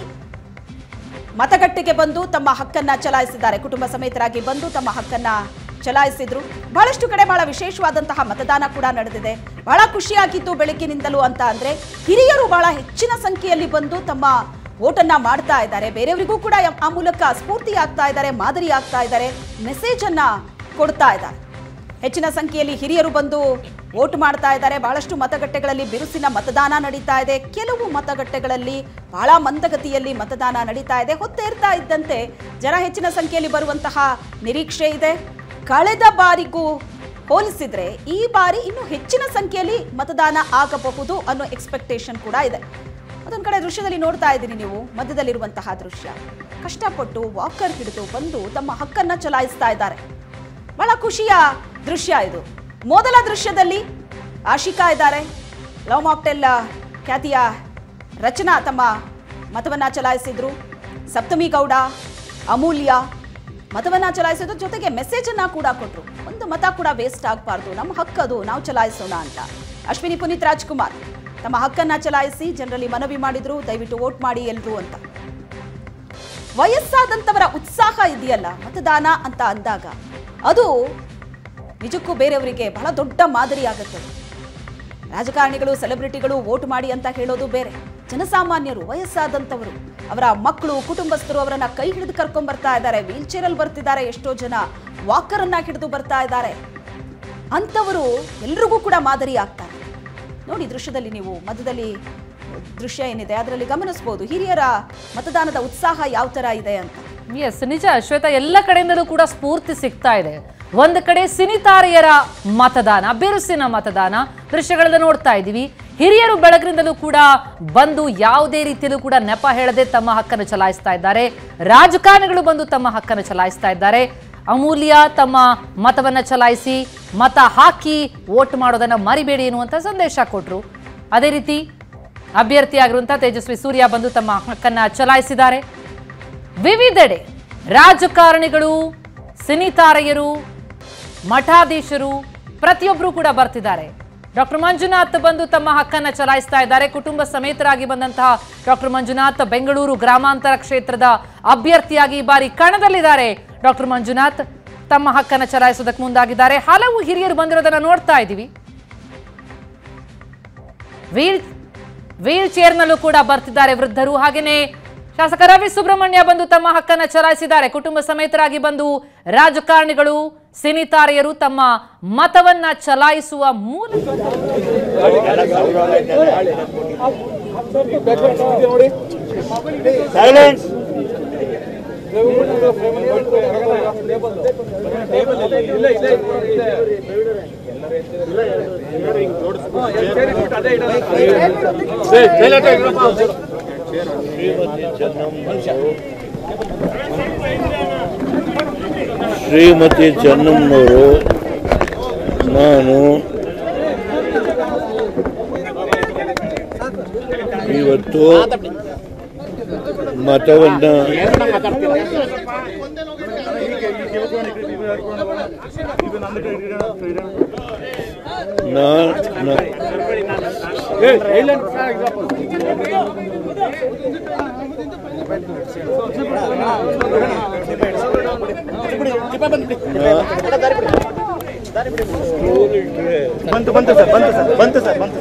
ಮತಗಟ್ಟೆಗೆ ಬಂದು ತಮ್ಮ ಹಕ್ಕನ್ನ ಚಲಾಯಿಸಿದ್ದಾರೆ ಕುಟುಂಬ ಸಮೇತರಾಗಿ ಬಂದು ತಮ್ಮ ಹಕ್ಕನ್ನ ಚಲಾಯಿಸಿದ್ರು ಬಹಳಷ್ಟು ಕಡೆ ಬಹಳ ವಿಶೇಷವಾದಂತಹ ಮತದಾನ ಕೂಡ ನಡೆದಿದೆ ಬಹಳ ಖುಷಿಯಾಗಿತ್ತು ಬೆಳಗ್ಗಿನಿಂದಲೂ ಅಂತ ಅಂದ್ರೆ ಹಿರಿಯರು ಬಹಳ ಹೆಚ್ಚಿನ ಸಂಖ್ಯೆಯಲ್ಲಿ ಬಂದು ತಮ್ಮ ವೋಟನ್ನ ಮಾಡ್ತಾ ಇದ್ದಾರೆ ಬೇರೆಯವರಿಗೂ ಕೂಡ ಆ ಮೂಲಕ ಸ್ಫೂರ್ತಿ ಆಗ್ತಾ ಇದ್ದಾರೆ ಮಾದರಿ ಆಗ್ತಾ ಇದ್ದಾರೆ ಮೆಸೇಜ್ ಅನ್ನ ಕೊಡ್ತಾ ಇದ್ದಾರೆ ಹೆಚ್ಚಿನ ಸಂಖ್ಯೆಯಲ್ಲಿ ಹಿರಿಯರು ಬಂದು ವೋಟ್ ಮಾಡ್ತಾ ಇದ್ದಾರೆ ಬಹಳಷ್ಟು ಮತಗಟ್ಟೆಗಳಲ್ಲಿ ಬಿರುಸಿನ ಮತದಾನ ನಡೀತಾ ಇದೆ ಕೆಲವು ಮತಗಟ್ಟೆಗಳಲ್ಲಿ ಬಹಳ ಮಂದಗತಿಯಲ್ಲಿ ಮತದಾನ ನಡೀತಾ ಇದೆ ಹೊತ್ತೇರ್ತಾ ಇದ್ದಂತೆ ಜನ ಹೆಚ್ಚಿನ ಸಂಖ್ಯೆಯಲ್ಲಿ ಬರುವಂತಹ ನಿರೀಕ್ಷೆ ಇದೆ ಕಳೆದ ಬಾರಿಗೂ ಹೋಲಿಸಿದ್ರೆ ಈ ಬಾರಿ ಇನ್ನು ಹೆಚ್ಚಿನ ಸಂಖ್ಯೆಯಲ್ಲಿ ಮತದಾನ ಆಗಬಹುದು ಅನ್ನೋ ಎಕ್ಸ್ಪೆಕ್ಟೇಷನ್ ಕೂಡ ಇದೆ ಮತ್ತೊಂದು ಕಡೆ ದೃಶ್ಯದಲ್ಲಿ ನೋಡ್ತಾ ಇದ್ದೀರಿ ನೀವು ಮಧ್ಯದಲ್ಲಿರುವಂತಹ ದೃಶ್ಯ ಕಷ್ಟಪಟ್ಟು ವಾಕರ್ ಹಿಡಿದು ಬಂದು ತಮ್ಮ ಹಕ್ಕನ್ನ ಚಲಾಯಿಸ್ತಾ ಇದ್ದಾರೆ ಬಹಳ ಖುಷಿಯ ದೃಶ್ಯ ಇದು ಮೊದಲ ದೃಶ್ಯದಲ್ಲಿ ಆಶಿಕಾ ಇದ್ದಾರೆ ಲವ್ ಮಾಕ್ಟೆಲ್ ಖ್ಯಾತಿಯ ರಚನಾ ತಮ್ಮ ಮತವನ್ನ ಚಲಾಯಿಸಿದ್ರು ಸಪ್ತಮಿ ಗೌಡ ಅಮೂಲ್ಯ ಮತವನ್ನ ಚಲಾಯಿಸಿದ್ರು ಜೊತೆಗೆ ಮೆಸೇಜ್ ಅನ್ನ ಕೂಡ ಕೊಟ್ರು ಒಂದು ಮತ ಕೂಡ ವೇಸ್ಟ್ ಆಗಬಾರ್ದು ನಮ್ಮ ಹಕ್ಕದು ನಾವು ಚಲಾಯಿಸೋಣ ಅಂತ ಅಶ್ವಿನಿ ಪುನೀತ್ ರಾಜ್ಕುಮಾರ್ ತಮ್ಮ ಹಕ್ಕನ್ನ ಚಲಾಯಿಸಿ ಜನರಲ್ಲಿ ಮನವಿ ಮಾಡಿದ್ರು ದಯವಿಟ್ಟು ವೋಟ್ ಮಾಡಿ ಎಲ್ರು ಅಂತ ವಯಸ್ಸಾದಂಥವರ ಉತ್ಸಾಹ ಇದೆಯಲ್ಲ ಮತದಾನ ಅಂತ ಅಂದಾಗ ಅದು ನಿಜಕ್ಕೂ ಬೇರೆಯವರಿಗೆ ಬಹಳ ದೊಡ್ಡ ಮಾದರಿ ಆಗುತ್ತೆ ರಾಜಕಾರಣಿಗಳು ಸೆಲೆಬ್ರಿಟಿಗಳು ವೋಟ್ ಮಾಡಿ ಅಂತ ಹೇಳೋದು ಬೇರೆ ಜನಸಾಮಾನ್ಯರು ವಯಸ್ಸಾದಂಥವರು ಅವರ ಮಕ್ಕಳು ಕುಟುಂಬಸ್ಥರು ಅವರನ್ನ ಕೈ ಹಿಡಿದು ಕರ್ಕೊಂಡ್ ಬರ್ತಾ ಇದ್ದಾರೆ ವೀಲ್ ಚೇರಲ್ಲಿ ಬರ್ತಿದ್ದಾರೆ ಎಷ್ಟೋ ಜನ ವಾಕರ್ ಅನ್ನ ಹಿಡಿದು ಬರ್ತಾ ಇದ್ದಾರೆ ಅಂಥವರು ಎಲ್ರಿಗೂ ಕೂಡ ಮಾದರಿ ಆಗ್ತಾರೆ ನೋಡಿ ದೃಶ್ಯದಲ್ಲಿ ನೀವು ಮಧ್ಯದಲ್ಲಿ ದೃಶ್ಯ ಏನಿದೆ ಅದರಲ್ಲಿ ಗಮನಿಸಬಹುದು ಹಿರಿಯರ ಮತದಾನದ ಉತ್ಸಾಹ ಯಾವ ತರ ಇದೆ ಅಂತ ಎಸ್ ನಿಜ ಶ್ವೇತಾ ಎಲ್ಲ ಕಡೆಯಿಂದಲೂ ಕೂಡ ಸ್ಫೂರ್ತಿ ಸಿಗ್ತಾ ಇದೆ ಒಂದು ಕಡೆ ಸಿನಿತಾರೆಯರ ಮತದಾನ ಬಿರುಸಿನ ಮತದಾನ ದೃಶ್ಯಗಳನ್ನ ನೋಡ್ತಾ ಇದ್ದೀವಿ ಹಿರಿಯರು ಬೆಳಗ್ರಿಂದಲೂ ಕೂಡ ಬಂದು ಯಾವುದೇ ರೀತಿಯಲ್ಲೂ ಕೂಡ ನೆಪ ಹೇಳದೆ ತಮ್ಮ ಹಕ್ಕನ್ನು ಚಲಾಯಿಸ್ತಾ ಇದ್ದಾರೆ ರಾಜಕಾರಣಿಗಳು ಬಂದು ತಮ್ಮ ಹಕ್ಕನ್ನು ಚಲಾಯಿಸ್ತಾ ಇದ್ದಾರೆ ಅಮೂಲ್ಯ ತಮ್ಮ ಮತವನ್ನ ಚಲಾಯಿಸಿ ಮತ ಹಾಕಿ ವೋಟ್ ಮಾಡೋದನ್ನ ಮರಿಬೇಡಿ ಎನ್ನುವಂತ ಸಂದೇಶ ಕೊಟ್ರು ಅದೇ ರೀತಿ ಅಭ್ಯರ್ಥಿಯಾಗಿರುವಂತಹ ತೇಜಸ್ವಿ ಸೂರ್ಯ ಬಂದು ತಮ್ಮ ಹಕ್ಕನ್ನ ಚಲಾಯಿಸಿದ್ದಾರೆ ವಿವಿಧೆಡೆ ರಾಜಕಾರಣಿಗಳು ಸಿನಿತಾರೆಯರು ಮಠಾಧೀಶರು ಪ್ರತಿಯೊಬ್ಬರು ಕೂಡ ಬರ್ತಿದ್ದಾರೆ ಡಾಕ್ಟರ್ ಮಂಜುನಾಥ್ ಬಂದು ತಮ್ಮ ಹಕ್ಕನ್ನ ಚಲಾಯಿಸ್ತಾ ಇದ್ದಾರೆ ಕುಟುಂಬ ಸಮೇತರಾಗಿ ಬಂದಂತಹ ಡಾಕ್ಟರ್ ಮಂಜುನಾಥ್ ಬೆಂಗಳೂರು ಗ್ರಾಮಾಂತರ ಕ್ಷೇತ್ರದ ಅಭ್ಯರ್ಥಿಯಾಗಿ ಈ ಬಾರಿ ಕಣದಲ್ಲಿದ್ದಾರೆ ಡಾಕ್ಟರ್ ಮಂಜುನಾಥ್ ತಮ್ಮ ಹಕ್ಕನ್ನ ಚಲಾಯಿಸೋದಕ್ಕೆ ಮುಂದಾಗಿದ್ದಾರೆ ಹಲವು ಹಿರಿಯರು ಬಂದಿರೋದನ್ನ ನೋಡ್ತಾ ಇದ್ದೀವಿ ವೀಲ್ ವೀಲ್ ಚೇರ್ನಲ್ಲೂ ಕೂಡ ಬರ್ತಿದ್ದಾರೆ ವೃದ್ಧರು ಹಾಗೇನೆ ಶಾಸಕ ರವಿ ಸುಬ್ರಹ್ಮಣ್ಯ ಬಂದು ತಮ್ಮ ಹಕ್ಕನ್ನ ಚಲಾಯಿಸಿದ್ದಾರೆ ಕುಟುಂಬ ಸಮೇತರಾಗಿ ಬಂದು ರಾಜಕಾರಣಿಗಳು ಸಿನಿತಾರೆಯರು ತಮ್ಮ ಮತವನ್ನ ಚಲಾಯಿಸುವ ಮೂಲಕ ಶ್ರೀಮತಿ ಚೆನ್ನಮ್ಮನವರು ನಾನು ಇವತ್ತು ಮತವನ್ನ ನಾ- ನಾ- ಬಂತು ಬಂತು ಸರ್ ಬಂತು ಸರ್ ಬಂತು ಸರ್ ಬಂತು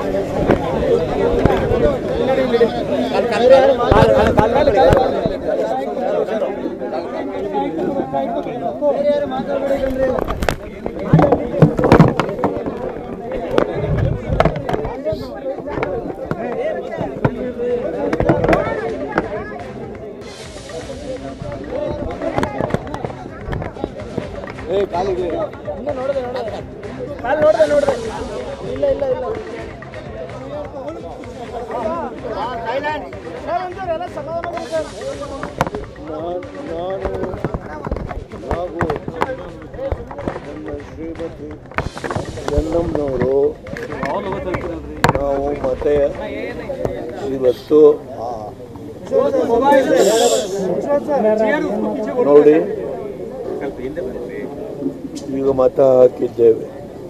ನಾನು ಹಾಗೂ ನನ್ನ ಶ್ರೀಮತಿ ಚೆನ್ನಮ್ಮನವರು ನಾವು ಮತ ಇವತ್ತು ನೋಡಿ ಈಗ ಮತ ಹಾಕಿದ್ದೇವೆ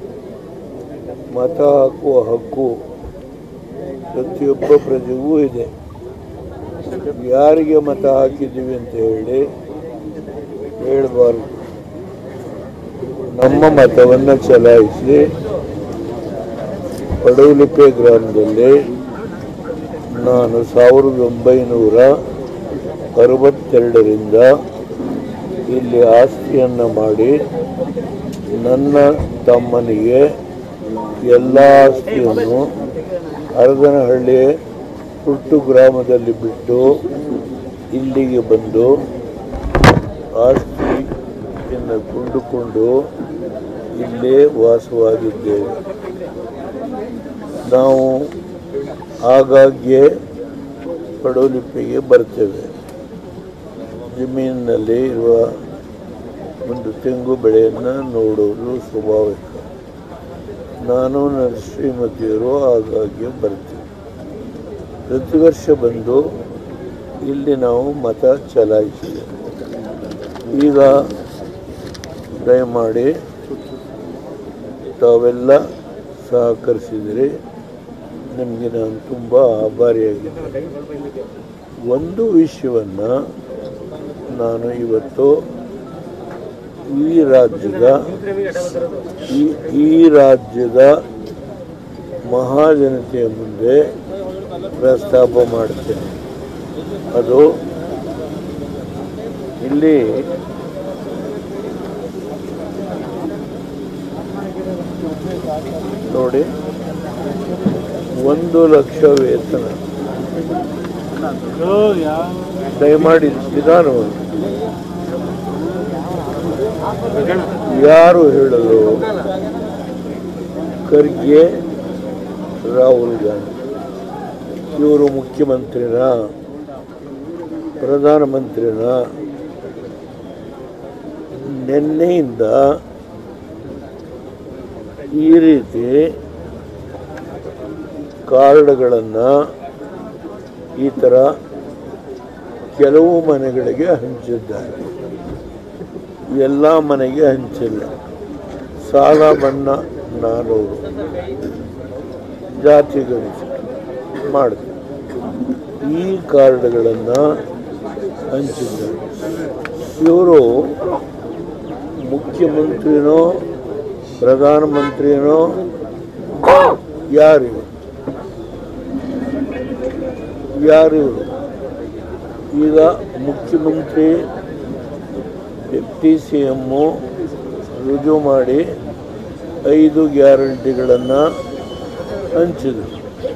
ಮತ ಹಾಕುವ ಹಕ್ಕು ಪ್ರತಿಯೊಬ್ಬ ಪ್ರಜೆಗೂ ಇದೆ ಯಾರಿಗೆ ಮತ ಹಾಕಿದ್ದೀವಿ ಅಂತ ಹೇಳಿ ಹೇಳಬಾರ್ದು ನಮ್ಮ ಮತವನ್ನು ಚಲಾಯಿಸಿ ಪಡವಲಿಪೆ ಗ್ರಾಮದಲ್ಲಿ ನಾನು ಸಾವಿರದ ಒಂಬೈನೂರ ಅರವತ್ತೆರಡರಿಂದ ಇಲ್ಲಿ ಆಸ್ತಿಯನ್ನು ಮಾಡಿ ನನ್ನ ತಮ್ಮನಿಗೆ ಎಲ್ಲ ಆಸ್ತಿಯನ್ನು ಹರದನಹಳ್ಳಿ ಹುಟ್ಟು ಗ್ರಾಮದಲ್ಲಿ ಬಿಟ್ಟು ಇಲ್ಲಿಗೆ ಬಂದು ಆಸ್ತಿಯನ್ನು ಕೊಂಡುಕೊಂಡು ಇಲ್ಲೇ ವಾಸವಾಗಿದ್ದೇವೆ ನಾವು ಆಗಾಗ್ಗೆ ಪಡೋಲಿಪಿಗೆ ಬರ್ತೇವೆ ಜಮೀನಿನಲ್ಲಿ ಇರುವ ಒಂದು ತೆಂಗು ಬೆಳೆಯನ್ನು ನೋಡುವುದು ಸ್ವಾಭಾವಿಕ ನಾನು ನನ್ನ ಶ್ರೀಮತಿಯರು ಆಗಾಗ್ಗೆ ಬರ್ತೀವಿ ಪ್ರತಿ ವರ್ಷ ಬಂದು ಇಲ್ಲಿ ನಾವು ಮತ ಚಲಾಯಿಸಿದೆ ಈಗ ದಯಮಾಡಿ ತಾವೆಲ್ಲ ಸಹಕರಿಸಿದರೆ ನಿಮಗೆ ನಾನು ತುಂಬ ಆಭಾರಿಯಾಗಿದ್ದೇನೆ ಒಂದು ವಿಷಯವನ್ನು ನಾನು ಇವತ್ತು ಈ ರಾಜ್ಯದ ಈ ಈ ರಾಜ್ಯದ ಮಹಾಜನತೆಯ ಮುಂದೆ ಪ್ರಸ್ತಾಪ ಮಾಡ್ತೇನೆ ಅದು ಇಲ್ಲಿ ನೋಡಿ ಒಂದು ಲಕ್ಷ ವೇತನ ದಯಮಾಡಿ ನಿಧಾನವಾಗಿ ಯಾರು ಹೇಳಲು ಖರ್ಗೆ ರಾಹುಲ್ ಗಾಂಧಿ ಇವರು ಮುಖ್ಯಮಂತ್ರಿನ ಪ್ರಧಾನಮಂತ್ರಿನ ನಿನ್ನೆಯಿಂದ ಈ ರೀತಿ ಕಾರ್ಡ್ಗಳನ್ನು ಈ ಥರ ಕೆಲವು ಮನೆಗಳಿಗೆ ಹಂಚಿದ್ದಾರೆ ಎಲ್ಲ ಮನೆಗೆ ಹಂಚಿಲ್ಲ ಸಾಲ ಮನ್ನಾ ನಾನೂರು ಜಾತಿ ಗಣಿಸಿ ಮಾಡಿದೆ ಈ ಕಾರ್ಡ್ಗಳನ್ನು ಹಂಚಿದ್ದಾರೆ ಇವರು ಮುಖ್ಯಮಂತ್ರಿನೋ ಪ್ರಧಾನಮಂತ್ರಿನೋ ಯಾರಿವರು ಯಾರಿವರು ಈಗ ಮುಖ್ಯಮಂತ್ರಿ ಡೆಪ್ಟಿ ಸಿ ಎಮ್ಮು ರುಜು ಮಾಡಿ ಐದು ಗ್ಯಾರಂಟಿಗಳನ್ನು ಹಂಚಿದರು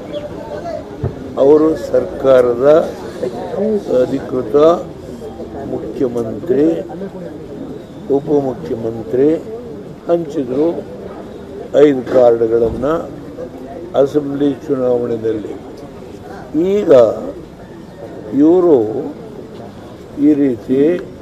ಅವರು ಸರ್ಕಾರದ ಅಧಿಕೃತ ಮುಖ್ಯಮಂತ್ರಿ ಉಪಮುಖ್ಯಮಂತ್ರಿ ಹಂಚಿದರು ಐದು ಕಾರ್ಡ್ಗಳನ್ನು ಅಸೆಂಬ್ಲಿ ಚುನಾವಣೆಯಲ್ಲಿ ಈಗ ಇವರು ಈ ರೀತಿ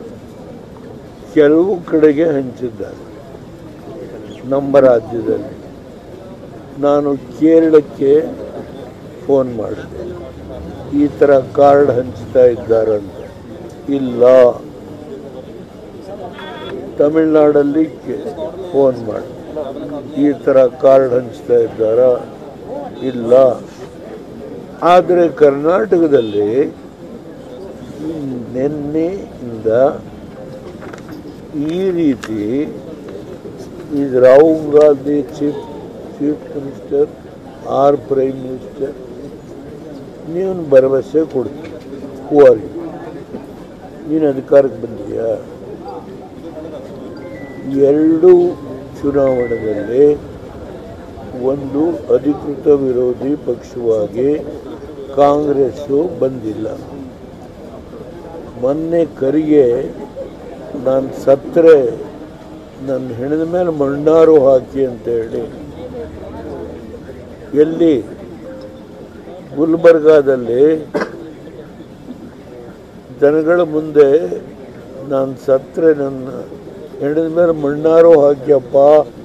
ಕೆಲವು ಕಡೆಗೆ ಹಂಚಿದ್ದಾರೆ ನಮ್ಮ ರಾಜ್ಯದಲ್ಲಿ ನಾನು ಕೇರಳಕ್ಕೆ ಫೋನ್ ಮಾಡಿದೆ ಈ ಥರ ಕಾರ್ಡ್ ಹಂಚ್ತಾ ಇದ್ದಾರಂತ ಇಲ್ಲ ತಮಿಳ್ನಾಡಲ್ಲಿ ಫೋನ್ ಮಾಡಿ ಈ ಥರ ಕಾರ್ಡ್ ಹಂಚ್ತಾ ಇದ್ದಾರಾ ಇಲ್ಲ ಆದರೆ ಕರ್ನಾಟಕದಲ್ಲಿ ನಿನ್ನೆಯಿಂದ ಈ ರೀತಿ is Rahul Gandhi chief chief minister or prime minister ನೀನು ಭರವಸೆ ಕೊಡ್ತೀನಿ ಹೂ ಆರ್ ಯು ನೀನು ಅಧಿಕಾರಕ್ಕೆ ಬಂದಿಯಾ ಎರಡು ಚುನಾವಣೆಯಲ್ಲಿ ಒಂದು ಅಧಿಕೃತ ವಿರೋಧಿ ಪಕ್ಷವಾಗಿ ಕಾಂಗ್ರೆಸ್ಸು ಬಂದಿಲ್ಲ ಮೊನ್ನೆ ಕರಿಗೆ ನಾನು ಸತ್ತರೆ ನನ್ನ ಹೆಣದ ಮೇಲೆ ಮಣ್ಣಾರು ಹಾಕಿ ಅಂತ ಹೇಳಿ ಎಲ್ಲಿ ಗುಲ್ಬರ್ಗಾದಲ್ಲಿ ಜನಗಳ ಮುಂದೆ ನಾನು ಸತ್ತರೆ ನನ್ನ ಹೆಣದ ಮೇಲೆ ಮಣ್ಣಾರು ಹಾಕ್ಯಪ್ಪ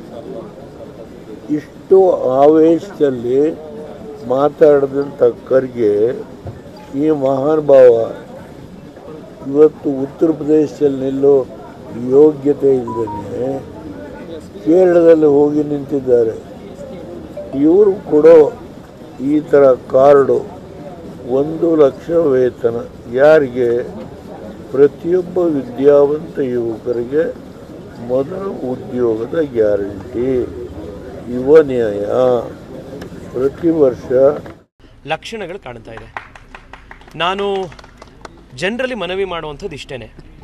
ಇಷ್ಟು ಆವೇಶದಲ್ಲಿ ಮಾತಾಡಿದಂಥ ಖರ್ಗೆ ಈ ಮಹಾನುಭಾವ ಇವತ್ತು ಉತ್ತರ ಪ್ರದೇಶದಲ್ಲಿ ನಿಲ್ಲೋ ಯೋಗ್ಯತೆ ಇಲ್ಲದೇ ಕೇರಳದಲ್ಲಿ ಹೋಗಿ ನಿಂತಿದ್ದಾರೆ ಇವರು ಕೊಡೋ ಈ ಥರ ಕಾರ್ಡು ಒಂದು ಲಕ್ಷ ವೇತನ ಯಾರಿಗೆ ಪ್ರತಿಯೊಬ್ಬ ವಿದ್ಯಾವಂತ ಯುವಕರಿಗೆ ಮೊದಲ ಉದ್ಯೋಗದ ಗ್ಯಾರಂಟಿ ಯುವ ನ್ಯಾಯ ಪ್ರತಿ ವರ್ಷ ಲಕ್ಷಣಗಳು ಕಾಣ್ತಾ ಇದೆ ನಾನು ಜನರಲ್ಲಿ ಮನವಿ ಮಾಡುವಂಥದ್ದು ಇಷ್ಟೇ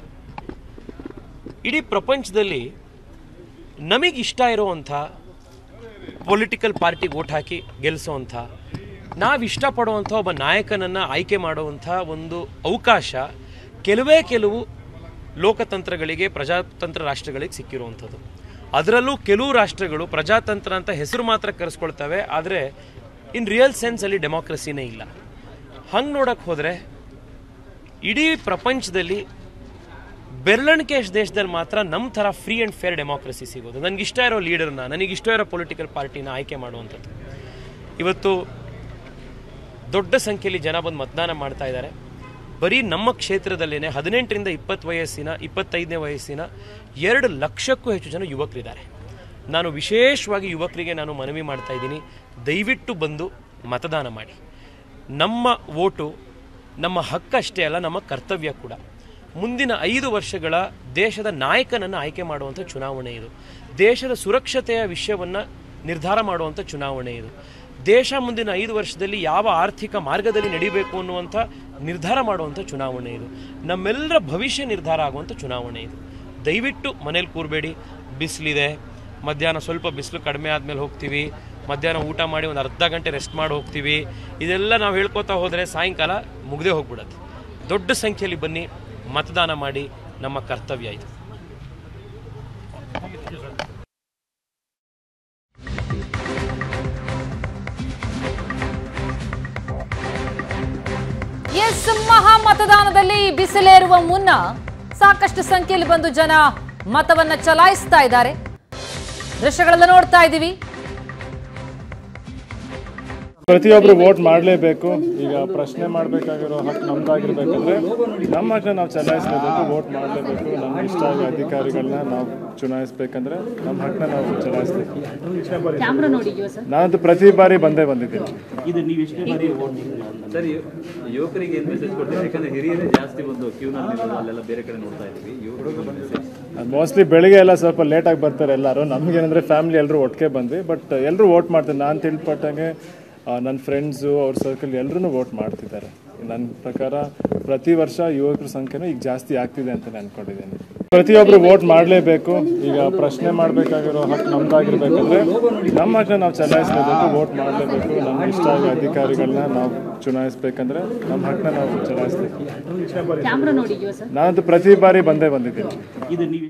ಇಡೀ ಪ್ರಪಂಚದಲ್ಲಿ ನಮಗೆ ಇಷ್ಟ ಇರುವಂಥ ಪೊಲಿಟಿಕಲ್ ಪಾರ್ಟಿಗೆ ಓಟ್ ಹಾಕಿ ಗೆಲ್ಲಿಸೋವಂಥ ನಾವು ಇಷ್ಟಪಡುವಂಥ ಒಬ್ಬ ನಾಯಕನನ್ನು ಆಯ್ಕೆ ಮಾಡುವಂಥ ಒಂದು ಅವಕಾಶ ಕೆಲವೇ ಕೆಲವು ಲೋಕತಂತ್ರಗಳಿಗೆ ಪ್ರಜಾತಂತ್ರ ರಾಷ್ಟ್ರಗಳಿಗೆ ಸಿಕ್ಕಿರುವಂಥದ್ದು ಅದರಲ್ಲೂ ಕೆಲವು ರಾಷ್ಟ್ರಗಳು ಪ್ರಜಾತಂತ್ರ ಅಂತ ಹೆಸರು ಮಾತ್ರ ಕರೆಸ್ಕೊಳ್ತವೆ ಆದರೆ ಇನ್ ರಿಯಲ್ ಸೆನ್ಸಲ್ಲಿ ಡೆಮಾಕ್ರಸಿನೇ ಇಲ್ಲ ಹಂಗೆ ನೋಡಕ್ಕೆ ಹೋದರೆ ಇಡೀ ಪ್ರಪಂಚದಲ್ಲಿ ಬೆರಳಿಕೆ ದೇಶದಲ್ಲಿ ಮಾತ್ರ ನಮ್ಮ ಥರ ಫ್ರೀ ಆ್ಯಂಡ್ ಫೇರ್ ಡೆಮೋಕ್ರಸಿ ಸಿಗೋದು ನನಗಿಷ್ಟ ಇರೋ ಲೀಡರ್ನ ನನಗಿಷ್ಟ ಇರೋ ಪೊಲಿಟಿಕಲ್ ಪಾರ್ಟಿನ ಆಯ್ಕೆ ಮಾಡುವಂಥದ್ದು ಇವತ್ತು ದೊಡ್ಡ ಸಂಖ್ಯೆಯಲ್ಲಿ ಜನ ಬಂದು ಮತದಾನ ಮಾಡ್ತಾ ಇದ್ದಾರೆ ಬರೀ ನಮ್ಮ ಕ್ಷೇತ್ರದಲ್ಲೇ ಹದಿನೆಂಟರಿಂದ ಇಪ್ಪತ್ತು ವಯಸ್ಸಿನ ಇಪ್ಪತ್ತೈದನೇ ವಯಸ್ಸಿನ ಎರಡು ಲಕ್ಷಕ್ಕೂ ಹೆಚ್ಚು ಜನ ಯುವಕರಿದ್ದಾರೆ ನಾನು ವಿಶೇಷವಾಗಿ ಯುವಕರಿಗೆ ನಾನು ಮನವಿ ಮಾಡ್ತಾ ಇದ್ದೀನಿ ದಯವಿಟ್ಟು ಬಂದು ಮತದಾನ ಮಾಡಿ ನಮ್ಮ ವೋಟು ನಮ್ಮ ಹಕ್ಕಷ್ಟೇ ಅಲ್ಲ ನಮ್ಮ ಕರ್ತವ್ಯ ಕೂಡ ಮುಂದಿನ ಐದು ವರ್ಷಗಳ ದೇಶದ ನಾಯಕನನ್ನು ಆಯ್ಕೆ ಮಾಡುವಂಥ ಚುನಾವಣೆ ಇದು ದೇಶದ ಸುರಕ್ಷತೆಯ ವಿಷಯವನ್ನು ನಿರ್ಧಾರ ಮಾಡುವಂಥ ಚುನಾವಣೆ ಇದು ದೇಶ ಮುಂದಿನ ಐದು ವರ್ಷದಲ್ಲಿ ಯಾವ ಆರ್ಥಿಕ ಮಾರ್ಗದಲ್ಲಿ ನಡಿಬೇಕು ಅನ್ನುವಂಥ ನಿರ್ಧಾರ ಮಾಡುವಂಥ ಚುನಾವಣೆ ಇದು ನಮ್ಮೆಲ್ಲರ ಭವಿಷ್ಯ ನಿರ್ಧಾರ ಆಗುವಂಥ ಚುನಾವಣೆ ಇದು ದಯವಿಟ್ಟು ಮನೇಲಿ ಕೂರಬೇಡಿ ಬಿಸಿಲಿದೆ ಮಧ್ಯಾಹ್ನ ಸ್ವಲ್ಪ ಬಿಸಿಲು ಕಡಿಮೆ ಆದಮೇಲೆ ಹೋಗ್ತೀವಿ ಮಧ್ಯಾಹ್ನ ಊಟ ಮಾಡಿ ಒಂದು ಅರ್ಧ ಗಂಟೆ ರೆಸ್ಟ್ ಮಾಡಿ ಹೋಗ್ತೀವಿ ಇದೆಲ್ಲ ನಾವು ಹೇಳ್ಕೊತಾ ಹೋದರೆ ಸಾಯಂಕಾಲ ಮುಗ್ದೇ ಹೋಗ್ಬಿಡತ್ತೆ ದೊಡ್ಡ ಸಂಖ್ಯೆಯಲ್ಲಿ ಬನ್ನಿ ಮತದಾನ ಮಾಡಿ ನಮ್ಮ ಕರ್ತವ್ಯ ಇದು ಎಸ್ ಮಹಾ ಮತದಾನದಲ್ಲಿ ಬಿಸಿಲೇರುವ ಮುನ್ನ ಸಾಕಷ್ಟು ಸಂಖ್ಯೆಯಲ್ಲಿ ಬಂದು ಜನ ಮತವನ್ನ ಚಲಾಯಿಸ್ತಾ ಇದ್ದಾರೆ ದೃಶ್ಯಗಳೆಲ್ಲ ನೋಡ್ತಾ ಇದ್ದೀವಿ ಪ್ರತಿಯೊಬ್ರು ವೋಟ್ ಮಾಡಲೇಬೇಕು ಈಗ ಪ್ರಶ್ನೆ ಮಾಡಬೇಕಾಗಿರೋ ಹಕ್ಕು ನಮ್ದಾಗಿರ್ಬೇಕಂದ್ರೆ ನಮ್ಮ ಹಕ್ಕನ್ನ ನಾವು ಚಲಾಯಿಸಲೇಬೇಕು ವೋಟ್ ಮಾಡಲೇಬೇಕು ನಮ್ಗೆ ಇಷ್ಟ ಆಗೋ ಅಧಿಕಾರಿಗಳನ್ನ ನಾವು ಚುನಾಯಿಸ್ಬೇಕಂದ್ರೆ ನಮ್ಮ ಹಕ್ಕನ್ನ ನಾವು ಚಲಾಯಿಸ್ಬೇಕು ನಾನಂತೂ ಪ್ರತಿ ಬಾರಿ ಬಂದೇ ಬಂದಿದ್ದೀನಿ ಇದು ನೀವು ಎಷ್ಟೇ ಬಾರಿ ವೋಟ್ ಸರ್ ಯುವಕರಿಗೆ ಏನು ಮೆಸೇಜ್ ಕೊಡ್ತೀವಿ ಯಾಕಂದ್ರೆ ಹಿರಿಯರೇ ಜಾಸ್ತಿ ಬಂದು ಕ್ಯೂನಲ್ಲಿ ಅಲ್ಲೆಲ್ಲ ಬೇರೆ ಕಡೆ ನೋಡ್ತಾ ಇದ್ದೀವಿ ಯುವಕರಿಗೆ ಮೆಸೇಜ್ ಮೋಸ್ಟ್ಲಿ ಬೆಳಿಗ್ಗೆ ಎಲ್ಲ ಸ್ವಲ್ಪ ಲೇಟಾಗಿ ಬರ್ತಾರೆ ಎಲ್ಲರೂ ನಮಗೇನಂದ್ರೆ ಫ್ಯಾಮಿಲಿ ಎಲ್ಲರೂ ಒಟ್ಟಿಗೆ ಬಂದ್ವಿ ಬಟ್ ಎಲ್ಲರೂ ವೋಟ್ ಮಾಡ್ತಾರೆ ನಾನು ತಿಳ್ಪಟ್ಟಂಗೆ ನನ್ನ ಫ್ರೆಂಡ್ಸು ಅವ್ರ ಸರ್ಕಲ್ ಎಲ್ಲರೂ ವೋಟ್ ಮಾಡ್ತಿದ್ದಾರೆ ನನ್ನ ಪ್ರಕಾರ ಪ್ರತಿ ವರ್ಷ ಯುವಕರ ಸಂಖ್ಯೆನೂ ಈಗ ಜಾಸ್ತಿ ಆಗ್ತಿದೆ ಅಂತ ನಾನು ಅನ್ಕೊಂಡಿದ್ದೀನಿ ಪ್ರತಿಯೊಬ್ರು ವೋಟ್ ಮಾಡಲೇಬೇಕು ಈಗ ಪ್ರಶ್ನೆ ಮಾಡಬೇಕಾಗಿರೋ ಹಕ್ಕು ನಮ್ದಾಗಿರ್ಬೇಕಂದ್ರೆ ನಮ್ಮ ಹಕ್ಕನ್ನ ನಾವು ಚಲಾಯಿಸಲೇಬೇಕು ವೋಟ್ ಮಾಡಲೇಬೇಕು ನಮ್ಗೆ ಇಷ್ಟ ಆಗೋ ಅಧಿಕಾರಿಗಳನ್ನ ನಾವು ಚುನಾಯಿಸ್ಬೇಕಂದ್ರೆ ನಮ್ಮ ಹಕ್ಕನ್ನ ನಾವು ಚಲಾಯಿಸ್ಬೇಕು ನಾನಂತೂ ಪ್ರತಿ ಬಾರಿ ಬಂದೇ ಬಂದಿದ್ದೀನಿ ಇದು ನೀವು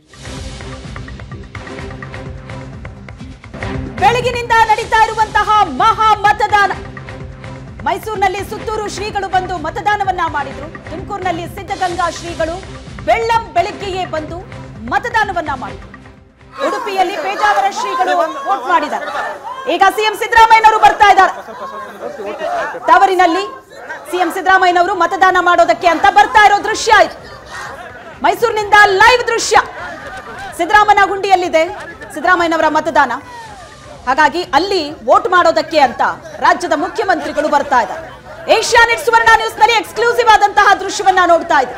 ಬೆಳಗಿನಿಂದ ನಡೀತಾ ಇರುವಂತಹ ಮಹಾ ಮತದಾನ ಮೈಸೂರಿನಲ್ಲಿ ಸುತ್ತೂರು ಶ್ರೀಗಳು ಬಂದು ಮತದಾನವನ್ನ ಮಾಡಿದ್ರು ತುಮಕೂರಿನಲ್ಲಿ ಸಿದ್ಧಗಂಗಾ ಶ್ರೀಗಳು ಬೆಳ್ಳಂ ಬೆಳಗ್ಗೆಯೇ ಬಂದು ಮತದಾನವನ್ನ ಮಾಡಿದ್ರು ಉಡುಪಿಯಲ್ಲಿ ಪೇಜಾವರ ಶ್ರೀಗಳು ವೋಟ್ ಮಾಡಿದ್ದಾರೆ ಈಗ ಸಿಎಂ ಸಿದ್ದರಾಮಯ್ಯನವರು ಬರ್ತಾ ಇದ್ದಾರೆ ತವರಿನಲ್ಲಿ ಸಿಎಂ ಸಿದ್ದರಾಮಯ್ಯನವರು ಮತದಾನ ಮಾಡೋದಕ್ಕೆ ಅಂತ ಬರ್ತಾ ಇರೋ ದೃಶ್ಯ ಇದು ಮೈಸೂರಿನಿಂದ ಲೈವ್ ದೃಶ್ಯ ಸಿದ್ದರಾಮಯ್ಯ ಗುಂಡಿಯಲ್ಲಿದೆ ಸಿದ್ದರಾಮಯ್ಯನವರ ಮತದಾನ ಹಾಗಾಗಿ ಅಲ್ಲಿ ವೋಟ್ ಮಾಡೋದಕ್ಕೆ ಅಂತ ರಾಜ್ಯದ ಮುಖ್ಯಮಂತ್ರಿಗಳು ಬರ್ತಾ ಇದ್ದಾರೆ ಏಷ್ಯಾನೆಟ್ ಸುವರ್ಣ ನ್ಯೂಸ್ ನಲ್ಲಿ ಎಕ್ಸ್ಕ್ಲೂಸಿವ್ ಆದಂತಹ ದೃಶ್ಯವನ್ನ ನೋಡ್ತಾ ಇದ್ದಾರೆ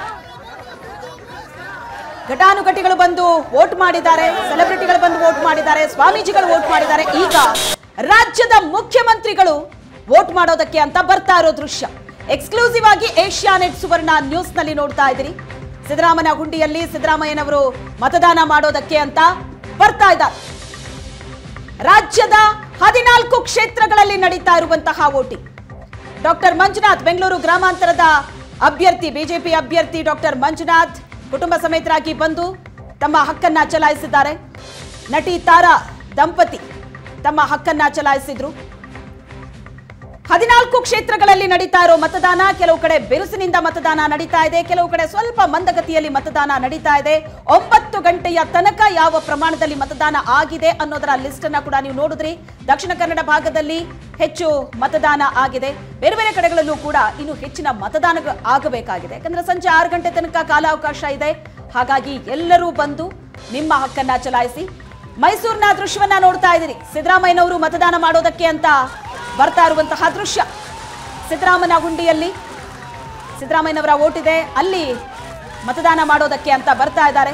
ಘಟಾನುಘಟಿಗಳು ಬಂದು ವೋಟ್ ಮಾಡಿದ್ದಾರೆ ಸೆಲೆಬ್ರಿಟಿಗಳು ಬಂದು ವೋಟ್ ಮಾಡಿದ್ದಾರೆ ಸ್ವಾಮೀಜಿಗಳು ವೋಟ್ ಮಾಡಿದ್ದಾರೆ ಈಗ ರಾಜ್ಯದ ಮುಖ್ಯಮಂತ್ರಿಗಳು ವೋಟ್ ಮಾಡೋದಕ್ಕೆ ಅಂತ ಬರ್ತಾ ಇರೋ ದೃಶ್ಯ ಎಕ್ಸ್ಕ್ಲೂಸಿವ್ ಆಗಿ ಏಷ್ಯಾನೆಟ್ ಸುವರ್ಣ ನ್ಯೂಸ್ ನಲ್ಲಿ ನೋಡ್ತಾ ಇದ್ದೀರಿ ಸಿದ್ದರಾಮಯ್ಯ ಗುಂಡಿಯಲ್ಲಿ ಸಿದ್ದರಾಮಯ್ಯನವರು ಮತದಾನ ಮಾಡೋದಕ್ಕೆ ಅಂತ ಬರ್ತಾ ಇದ್ದಾರೆ ರಾಜ್ಯದ ಹದಿನಾಲ್ಕು ಕ್ಷೇತ್ರಗಳಲ್ಲಿ ನಡೀತಾ ಇರುವಂತಹ ವೋಟಿಂಗ್ ಡಾಕ್ಟರ್ ಮಂಜುನಾಥ್ ಬೆಂಗಳೂರು ಗ್ರಾಮಾಂತರದ ಅಭ್ಯರ್ಥಿ ಬಿಜೆಪಿ ಅಭ್ಯರ್ಥಿ ಡಾಕ್ಟರ್ ಮಂಜುನಾಥ್ ಕುಟುಂಬ ಸಮೇತರಾಗಿ ಬಂದು ತಮ್ಮ ಹಕ್ಕನ್ನ ಚಲಾಯಿಸಿದ್ದಾರೆ ನಟಿ ತಾರಾ ದಂಪತಿ ತಮ್ಮ ಹಕ್ಕನ್ನ ಚಲಾಯಿಸಿದ್ರು ಹದಿನಾಲ್ಕು ಕ್ಷೇತ್ರಗಳಲ್ಲಿ ನಡೀತಾ ಇರೋ ಮತದಾನ ಕೆಲವು ಕಡೆ ಬಿರುಸಿನಿಂದ ಮತದಾನ ನಡೀತಾ ಇದೆ ಕೆಲವು ಕಡೆ ಸ್ವಲ್ಪ ಮಂದಗತಿಯಲ್ಲಿ ಮತದಾನ ನಡೀತಾ ಇದೆ ಒಂಬತ್ತು ಗಂಟೆಯ ತನಕ ಯಾವ ಪ್ರಮಾಣದಲ್ಲಿ ಮತದಾನ ಆಗಿದೆ ಅನ್ನೋದರ ಲಿಸ್ಟ್ ಅನ್ನ ಕೂಡ ನೀವು ನೋಡಿದ್ರಿ ದಕ್ಷಿಣ ಕನ್ನಡ ಭಾಗದಲ್ಲಿ ಹೆಚ್ಚು ಮತದಾನ ಆಗಿದೆ ಬೇರೆ ಬೇರೆ ಕಡೆಗಳಲ್ಲೂ ಕೂಡ ಇನ್ನು ಹೆಚ್ಚಿನ ಮತದಾನ ಆಗಬೇಕಾಗಿದೆ ಯಾಕಂದ್ರೆ ಸಂಜೆ ಆರು ಗಂಟೆ ತನಕ ಕಾಲಾವಕಾಶ ಇದೆ ಹಾಗಾಗಿ ಎಲ್ಲರೂ ಬಂದು ನಿಮ್ಮ ಹಕ್ಕನ್ನ ಚಲಾಯಿಸಿ ಮೈಸೂರಿನ ದೃಶ್ಯವನ್ನ ನೋಡ್ತಾ ಇದ್ದೀರಿ ಸಿದ್ದರಾಮಯ್ಯನವರು ಮತದಾನ ಮಾಡೋದಕ್ಕೆ ಅಂತ ಬರ್ತಾ ಇರುವಂತಹ ದೃಶ್ಯ ಸಿದ್ದರಾಮಯ್ಯ ಗುಂಡಿಯಲ್ಲಿ ಸಿದ್ದರಾಮಯ್ಯನವರ ಓಟ್ ಇದೆ ಅಲ್ಲಿ ಮತದಾನ ಮಾಡೋದಕ್ಕೆ ಅಂತ ಬರ್ತಾ ಇದ್ದಾರೆ